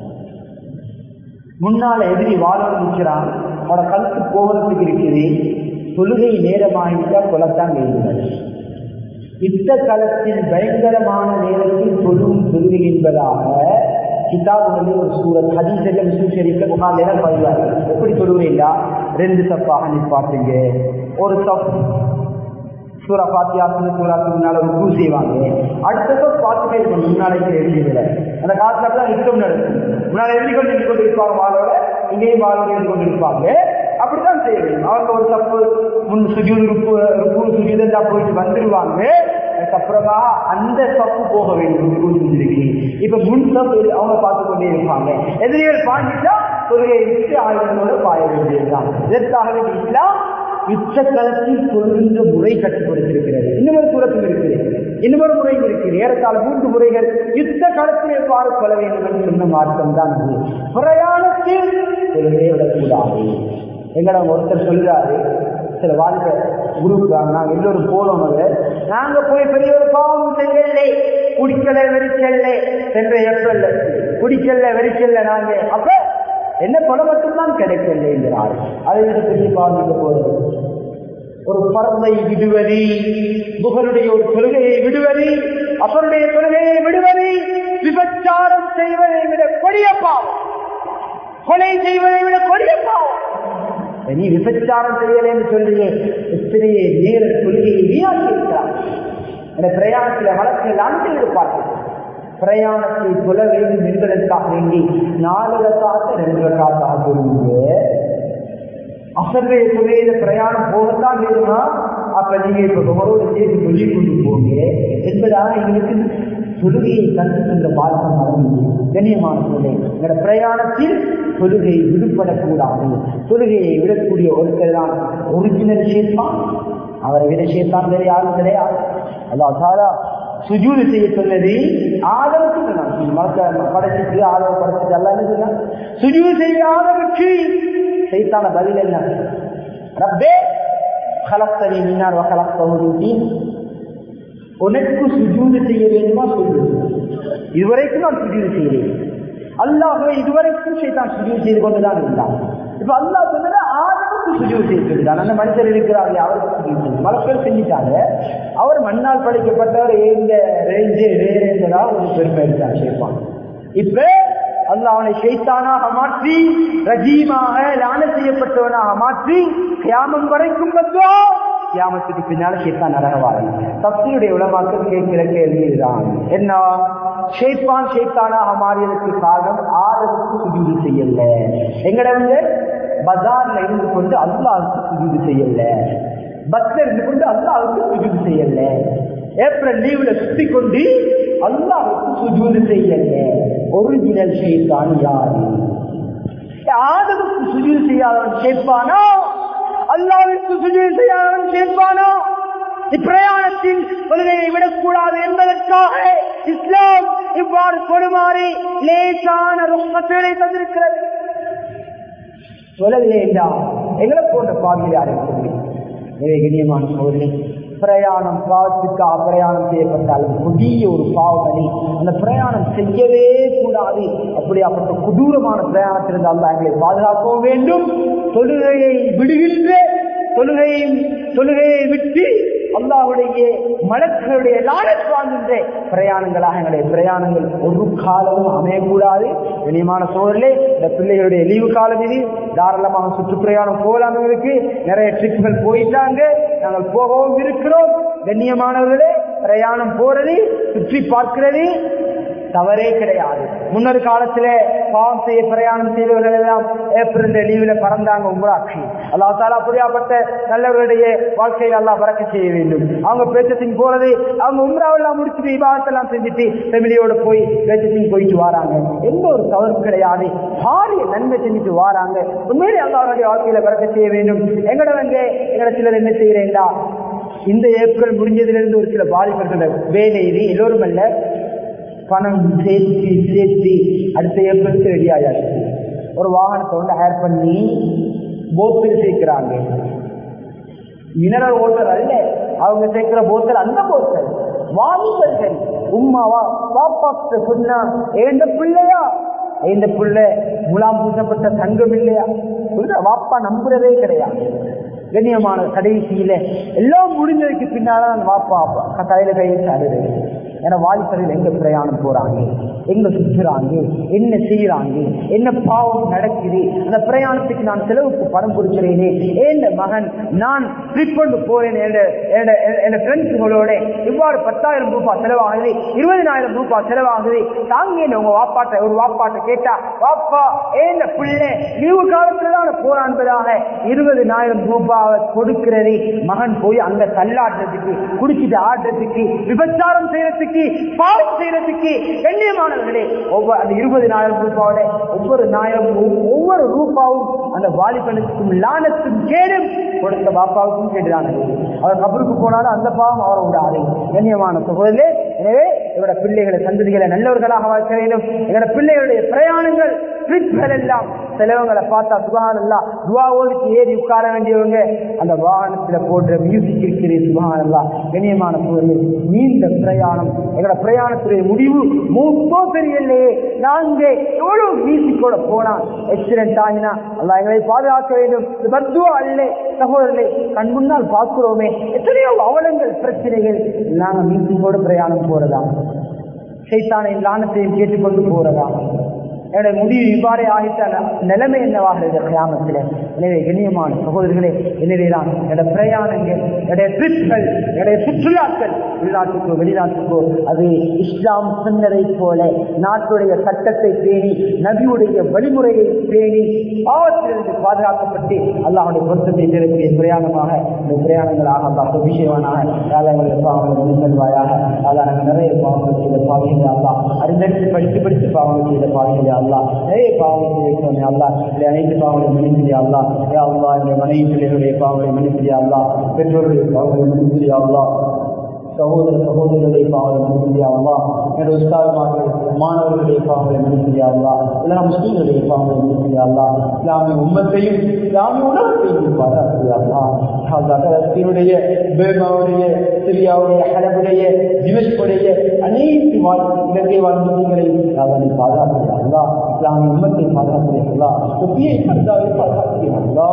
முன்னால எதிரி வாழ நிற்கிறான் அவனோட கழுத்து போகிறதுக்கு இருக்குது தொழுகை நேரமாகிட்டா கொலத்தான் வேண்டுகிறது யுத்த களத்தில் பயங்கரமான நேரத்தில் தொழும் தொழுகை என்பதாக கிதாபுகளில் ஒரு சூரத் ஹதீசல்ல முஸ்லிம் ஷெரீஃப்ல புகாரில பதிவாரு எப்படி தொழுகிறீங்களா ரெண்டு தப்பாக நிப்பாட்டுங்க ஒரு தப்பு சூரா பாத்தியாசன சூறாக்கு முன்னால ருக்கு செய்வாங்க அடுத்த தப்பு பாத்துட்டே இருக்கணும் முன்னாலே எழுதிவிட அந்த காலத்துல தான் யுத்தம் நடக்கும் முன்னால எழுதி கொண்டு இருந்து கொண்டு இருப்பாங்க வாழோட இங்கேயும் வாழோட எழுதி கொண்டு இருப்பாங்க அப்படித்தான் செய்ய வேண்டும் அவங்க ஒரு தப்பு முன் சுஜூது ருக்கு ருக்கு சுஜூதா போயிட்டு வந்துருவாங்க அதுக்கப்புறமா அந்த தப்பு போக வேண்டும் இருக்கு இப்ப முன் தப்பு அவங்க பார்த்து கொண்டே இருப்பாங்க எதிரிகள் பாண்டிட்டா தொழுகையை விட்டு ஆயுதங்களோட பாய வேண்டியதுதான் இதற்காக வேண்டி இஸ்லாம் யுத்தக்களத்தில் சொல்கின்ற முறை கட்டுப்படுத்திருக்கிறது இன்னொரு தூரத்தில் இருக்குது இன்னொரு முறையும் இருக்கு ஏறத்தாழ மூன்று முறைகள் யுத்த காலத்தில் எவ்வாறு கொள்ள வேண்டும் என்று சொன்ன மாற்றம் தான் இது பிரயாணத்தில் தொழுகையை விடக்கூடாது எங்களிடம் ஒருத்தர் சொல்றாரு சில வாழ்க்கை குரூப் நாங்க எல்லோரும் போனோம் அதுல. நாங்க போய் பெரிய ஒரு பாவம் செய்யலை குடிக்கல வெறிச்சல்ல சென்ற ஏப்ரல்ல குடிக்கல வெறிச்சல்ல நாங்க அப்ப என்ன கொலை மட்டும்தான் கிடைக்கல என்கிறார் அதை விட பெரிய பாவம் போறது ஒரு பறவை விடுவது புகழுடைய ஒரு கொள்கையை விடுவது அவருடைய கொள்கையை விடுவது விபச்சாரம் செய்வதை விட கொடிய பாவம் கொலை செய்வதை விட கொடிய பாவம் நீ விபச்சாரம் செய்யலன்னு சொல்லி எத்தனையே நேர கொள்கையை வீணாக்கி இருக்கிறார் அந்த பிரயாணத்தில் வழக்கில் அன்பு இருப்பார்கள் பிரயாணத்தை கொல வேண்டும் என்பதற்காக வேண்டி நாலு காத்த ரெண்டு காத்தாக சொல்லுங்க அசர்வே துறையில பிரயாணம் போகத்தான் வேணுமா அப்ப நீங்க இப்ப கவரோடு சேர்த்து சொல்லி கொண்டு போங்க என்பதாக எங்களுக்கு தொழுகையை கற்றுக்கொண்ட மாற்றம் நடந்தது கண்ணியமான சூழ்நிலை எங்களோட பிரயாணத்தில் தொழுகை விடுபடக்கூடாது தொழுகையை விடக்கூடிய ஒருத்தர் தான் ஒரிஜினல் ஷேத்தான் அவரை விட ஷேத்தான் வேற யாரும் கிடையாது அல்லாஹ் தாரா சுஜூது செய்ய சொன்னது ஆதரவுக்கு சொன்னான் மறக்க படைச்சிட்டு ஆதரவு படைச்சிட்டு எல்லாம் என்ன சொன்னான் சுஜூது செய்ய ஆதரவுக்கு சைத்தான பதில் என்ன ரப்பே خلقتني من نار وخلقته من طين உனக்கு சுஜூது செய்ய வேண்டுமா சொல்லு இதுவரைக்கும் நான் சுஜூது செய்கிறேன் அல்லாஹுவை இதுவரைக்கும் சைத்தான் சுஜூது செய்து கொண்டுதான் இருந்தான் இப்ப அல்லாஹ் சொன்னது ஆதமுக்கு சுஜூது செய்ய சொல்லிட்டான் அந்த மனுஷர் இருக்கிறாங்க அவருக்கு சுஜூது செய்யும் மலப்பேர் செஞ்சுட்டாங்க அவர் மண்ணால் படைக்கப்பட்டவர் இந்த ரேஞ்சு வேறேந்ததா ஒரு பெருமை எடுத்தான் சேர்ப்பான் இப்ப அல்லாஹ் அவனை ஷைத்தானாக மாற்றி ரஜீமாக லான செய்யப்பட்டவனாக மாற்றி கியாமம் வரைக்கும் வந்தோ கியாமத்துக்கு பின்னால ஷேத்தான் நரகவாரன் தப்தியுடைய உலமாக்கள் கேட்கிற கேள்விதான் என்ன ஷேப்பான் ஷேத்தானாக மாறியதற்கு காரணம் ஆதரவுக்கு சுஜூது செய்யல எங்கட வந்து பஜார்ல இருந்து கொண்டு அல்லாவுக்கு சுஜூது செய்யல பஸ்ல இருந்து கொண்டு அல்லாவுக்கு சுஜூது செய்யல ஏப்ரல் லீவ்ல சுத்தி கொண்டு அல்லாவுக்கு சுஜூது செய்யல ஒரிஜினல் ஷேத்தான் யாரு ஆதவுக்கு சுஜூது செய்யாதவன் ஷேப்பானோ அல்லாவிற்கு சுஜூது செய்யாதவன் ஷேப்பானோ இப்பிரயாணத்தின் கொள்கையை விடக்கூடாது என்பதற்காக இஸ்லாம் இவ்வாறு கொடுமாறி லேசான ரொம்பத்தை தந்திருக்கிறது சொல்லவில்லை என்றால் எங்களை போன்ற பாவியில் யாரும் எனவே கண்ணியமான சோதனை பிரயாணம் பாவத்துக்காக பிரயாணம் செய்யப்பட்டாலும் கொடிய ஒரு பாவமணி அந்த பிரயாணம் செய்யவே கூடாது அப்படியாப்பட்ட கொடூரமான பிரயாணத்திலிருந்து அல்ல எங்களை பாதுகாக்கவும் வேண்டும் தொழுகையை விடுகின்ற தொழுகையை தொழுகையை விட்டு அல்லாஹுடைய மலக்களுடைய லாலத் வாழ்கின்ற பிரயாணங்களாக எங்களுடைய பிரயாணங்கள் ஒரு காலமும் அமையக்கூடாது இனியமான சூழலே இந்த பிள்ளைகளுடைய லீவு காலம் இது தாராளமாக சுற்றுப்பிரயாணம் போகலாம் எங்களுக்கு நிறைய ட்ரிப்புகள் போயிட்டாங்க நாங்கள் போகவும் இருக்கிறோம் கண்ணியமானவர்களே பிரயாணம் போறது சுற்றி பார்க்கிறது தவறே கிடையாது முன்னொரு காலத்துல பாவம் செய்ய பிரயாணம் செய்தவர்கள் எல்லாம் ஏப்ரல் லீவ்ல பறந்தாங்க உங்களாட்சி அல்லாஹ் தாலா அப்படியாப்பட்ட நல்லவர்களுடைய வாழ்க்கையை அல்லாஹ் பறக்க செய்ய வேண்டும் அவங்க பேச்சத்தின் போறது அவங்க உம்ராவெல்லாம் முடிச்சுட்டு இபாதத்தெல்லாம் செஞ்சுட்டு ஃபெமிலியோட போய் பேச்சத்தின் போயிட்டு வராங்க எந்த ஒரு தவறு கிடையாது பாரிய நன்மை செஞ்சுட்டு வராங்க உண்மையிலே அல்லாஹ்வுடைய வாழ்க்கையில பறக்க செய்ய வேண்டும் எங்கட வந்து எங்கட சிலர் என்ன செய்யறேன்டா இந்த ஏப்ரல் முடிஞ்சதிலிருந்து ஒரு சில பாதிப்பர்கள் வேலை இது எல்லோரும் அல்ல பணம் சேர்த்து சேர்த்து அடுத்த ஏப்ரலுக்கு ரெடி ஆயாச்சு ஒரு வாகனத்தை வந்து ஹேர் பண்ணி போத்தில் சேர்க்கிறாங்க மினரல் வாட்டர் அல்ல அவங்க சேர்க்கிற போத்தல் அந்த போத்தல் வாலிபர்கள் உம்மாவா பாப்பா சொன்னா ஏண்ட பிள்ளையா இந்த பிள்ளை முலாம் பூசப்பட்ட தங்கம் இல்லையா சொல்ற வாப்பா நம்புறதே கிடையாது கண்ணியமான கடைசியில எல்லாம் முடிஞ்சதுக்கு பின்னால்தான் வாப்பா அப்பா கையில கையை அழுது ஏன்னா வாலிபர்கள் எங்க பிரயாணம் போறாங்க எங்க சுற்றுறாங்க என்ன செய்யறாங்க என்ன பாவம் நடக்குது அந்த பிரயாணத்துக்கு நான் செலவுக்கு பணம் கொடுக்கிறேனே ஏன் மகன் நான் ட்ரிப் கொண்டு போறேன் என் ஃப்ரெண்ட்ஸுகளோட இவ்வாறு பத்தாயிரம் ரூபாய் செலவாகுது இருபதினாயிரம் ரூபாய் செலவாகுது தாங்க உங்க வாப்பாட்ட ஒரு வாப்பாட்ட கேட்டா வாப்பா ஏன் பிள்ளை லீவு காலத்துல தான் போறான் என்பதாக இருபதினாயிரம் ரூபாவை கொடுக்கிறது மகன் போய் அங்க தள்ளாடுறதுக்கு குடிச்சிட்டு ஆடுறதுக்கு விபச்சாரம் செய்யறதுக்கு பாவம் செய்யறதுக்கு கண்ணியமானவர்களே ஒவ்வொரு அந்த இருபதினாயிரம் ரூபாவோட ஒவ்வொரு நாயிரம் ஒவ்வொரு ரூபாவும் அந்த வாலிபனுக்கும் லானத்தும் கேடும் கொடுத்த பாப்பாவுக்கும் கேட்டுதானது அவர் கபருக்கு போனாலும் அந்த பாவம் அவர் விடாது கண்ணியமான சகோதரே எனவே இவரோட பிள்ளைகளை சந்ததிகளை நல்லவர்களாக வளர்க்க வேண்டும் எங்களோட பிள்ளைகளுடைய பிரயாணங்கள் ட்ரிப்கள் எல்லாம் சிலவங்களை பார்த்தா சுகான் எல்லாம் துவா ஓடிச்சு ஏறி உட்கார வேண்டியவங்க அந்த வாகனத்துல போடுற மியூசிக் இருக்கிறது சுகான் எல்லாம் கண்ணியமான சூழல் நீண்ட பிரயாணம் எங்களோட பிரயாணத்துடைய முடிவு மூத்தோ தெரியலையே நாங்க எவ்வளவு மியூசிக்கோட போனா ஆக்சிடென்ட் ஆகினா அல்ல எங்களை பாதுகாக்க வேண்டும் இது பத்துவா அல்ல சகோதரர்களே கண் முன்னால் பார்க்கிறோமே எத்தனையோ அவலங்கள் பிரச்சனைகள் நாங்க மியூசிக்கோட பிரயாணம் போறதா சைத்தானை லானத்தையும் கேட்டுக்கொண்டு போறதா என்னுடைய முடிவு இவ்வாறே ஆகிட்ட நிலைமை என்னவாகிறது கிராமத்தில் எனவே கண்ணியமான சகோதரர்களே எனவேதான் என்னோட பிரயாணங்கள் என்னுடைய ட்ரிப்கள் என்னுடைய சுற்றுலாக்கள் உள்நாட்டுக்கோ வெளிநாட்டுக்கோ அது இஸ்லாம் சொன்னதை போல நாட்டுடைய சட்டத்தை பேணி நபியுடைய வழிமுறையை பேணி பாவத்திலிருந்து பாதுகாக்கப்பட்டு அல்லாஹுடைய பொருத்தத்தை பெறக்கூடிய பிரயாணமாக இந்த பிரயாணங்களாக அல்லாஹ் அபிஷேகனாக யாழங்களுடைய பாவங்களை மனிதல்வாயாக அல்லா நாங்கள் நிறைய பாவங்கள் செய்த பாவிகளை அல்லா அறிந்தறிந்து படித்து படித்து பாவங்கள் செய்த பாவிகளை அல்லா நிறைய பாவங்கள் செய்திருக்கிறோம் அல்லா இல்லை அனைத்து பாவங்களை மன்னிப்பியா அல்லா யா அல்லா என்னுடைய மனைவி பிள்ளைகளுடைய பாவங்களை மன்னிப்பியா அல்லா பெற்றோருடைய பாவங்களை மன்னிப்பியா அல்லா சகோதர சகோதரர்களுடைய பாவங்களை மன்னிப்பியா அல்லா என்னுடைய உஸ்தாதுமார்கள் மாணவர்களுடைய பாவங்களை மன்னிப்பியா அல்லா இல்லை முஸ்லீம்களுடைய பாவங்களை மன்னிப்பியா அல்லா இஸ்லாமிய உம்மத்தையும் இஸ்லாமிய உலகத்தையும் பாராட்டியா அல்லா பலஸ்தீனுடைய பேர்மாவுடைய சிரியாவுடைய ஹலபுடைய திமஷ்குடைய அனைத்து வாழ் இலங்கை வாழ் முஸ்லீம்களையும் அதனை பாதுகாக்கிறா அல்லா இஸ்லாமிய உம்மத்தை பாதுகாக்கிறா அல்லா தொப்பியை கருதாவை பாதுகாக்கிறா அல்லா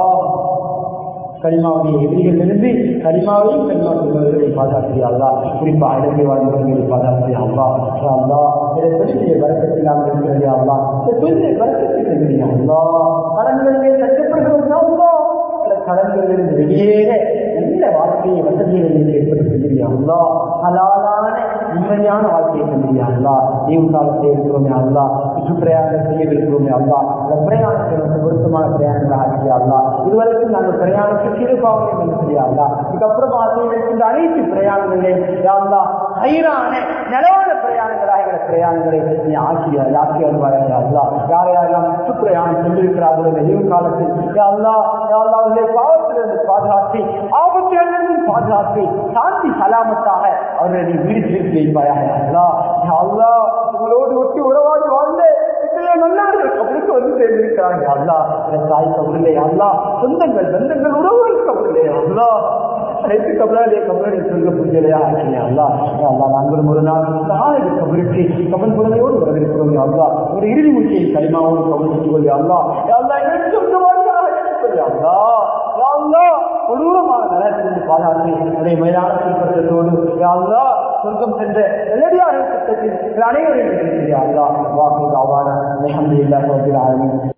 கரிமாவுடைய எதிரிகளிலிருந்து கரிமாவையும் கரிமா சொல்வதை பாதுகாக்கிறார்களா குறிப்பாக இலங்கை வாழ்ந்தவர்களை பாதுகாக்கிறார்களா அல்லா இதை தொழிலை வரக்கத்தில் இல்லாமல் இருக்கிறது அல்லா இந்த தொழிலை வரக்கத்தில் இருக்கிறீர்களா கடன்களிலே கட்டுப்படுகிறோம் கடன்களிலிருந்து வெளியேற நல்ல வாழ்க்கையை வசதிகளை ஏற்படுத்துகிறீர்களா ஹலாலான நிம்மதியான வாழ்க்கையை தந்திரியாங்களா லீவு காலத்தில் இருக்கிறோமே அல்லா சுற்றுப்பிரயாணம் செய்ய இருக்கிறோமே அல்லா அந்த பிரயாணத்தை நமக்கு பொருத்தமான பிரயாணங்கள் ஆக்கியாங்களா இதுவரைக்கும் நாங்கள் பிரயாணத்துக்கு இருப்பாங்க மனுஷியாங்களா இதுக்கப்புறமா செய்கின்ற அனைத்து பிரயாணங்களையும் யாழ்லா ஐரான நிலவான பிரயாணங்களாக எங்களை பிரயாணங்களை நீ ஆக்கிய ஆக்கி வருவார்கள் அல்லா யார் யாரெல்லாம் சுற்றுப்பிரயாணம் சென்றிருக்கிறார்களோ இந்த லீவு காலத்தில் யாழ்லா யாழ்லா அவர்களை பாவத்திலிருந்து பாதுகாத்து ஆபத்துகளிலிருந்து பாதுகாத்து சாந்தி சலாமத்தாக அவர்களை நீ வீடு திருப்பி வைப்பாயாக அல்லா அல்லா உங்களோடு ஒட்டி உறவாடி வாழ்ந்த எத்தனையோ நல்லவர்கள் கபருக்கு வந்து சேர்ந்திருக்கிறாங்க அல்லா என் தாய் கபரிலே அல்லா சொந்தங்கள் பந்தங்கள் உறவுகள் கபரிலே அல்லா அனைத்து கபலாலே கபலை சொல்ல புரியலையா அல்லா அல்லா நாங்களும் ஒரு நாள் நாளைக்கு கபருக்கு கபல் புலமையோடு வரவிருக்கிறோம் அல்லா ஒரு இறுதி முக்கிய களிமாவோடு கபல் சொல்லி அல்லா அல்லா எனக்கு சொந்தமாக அல்லா அல்லா கொடூரமான நலத்திலிருந்து பாதுகாத்து அதை மேலான திருப்பத்தோடு அல்லா சொர்க்கம் சென்ற நல்லடியார்கள் திட்டத்தில் அனைவரும் அல்லா வாக்கு அவான அலமதுல்லாஹி ரபில் ஆலமீன்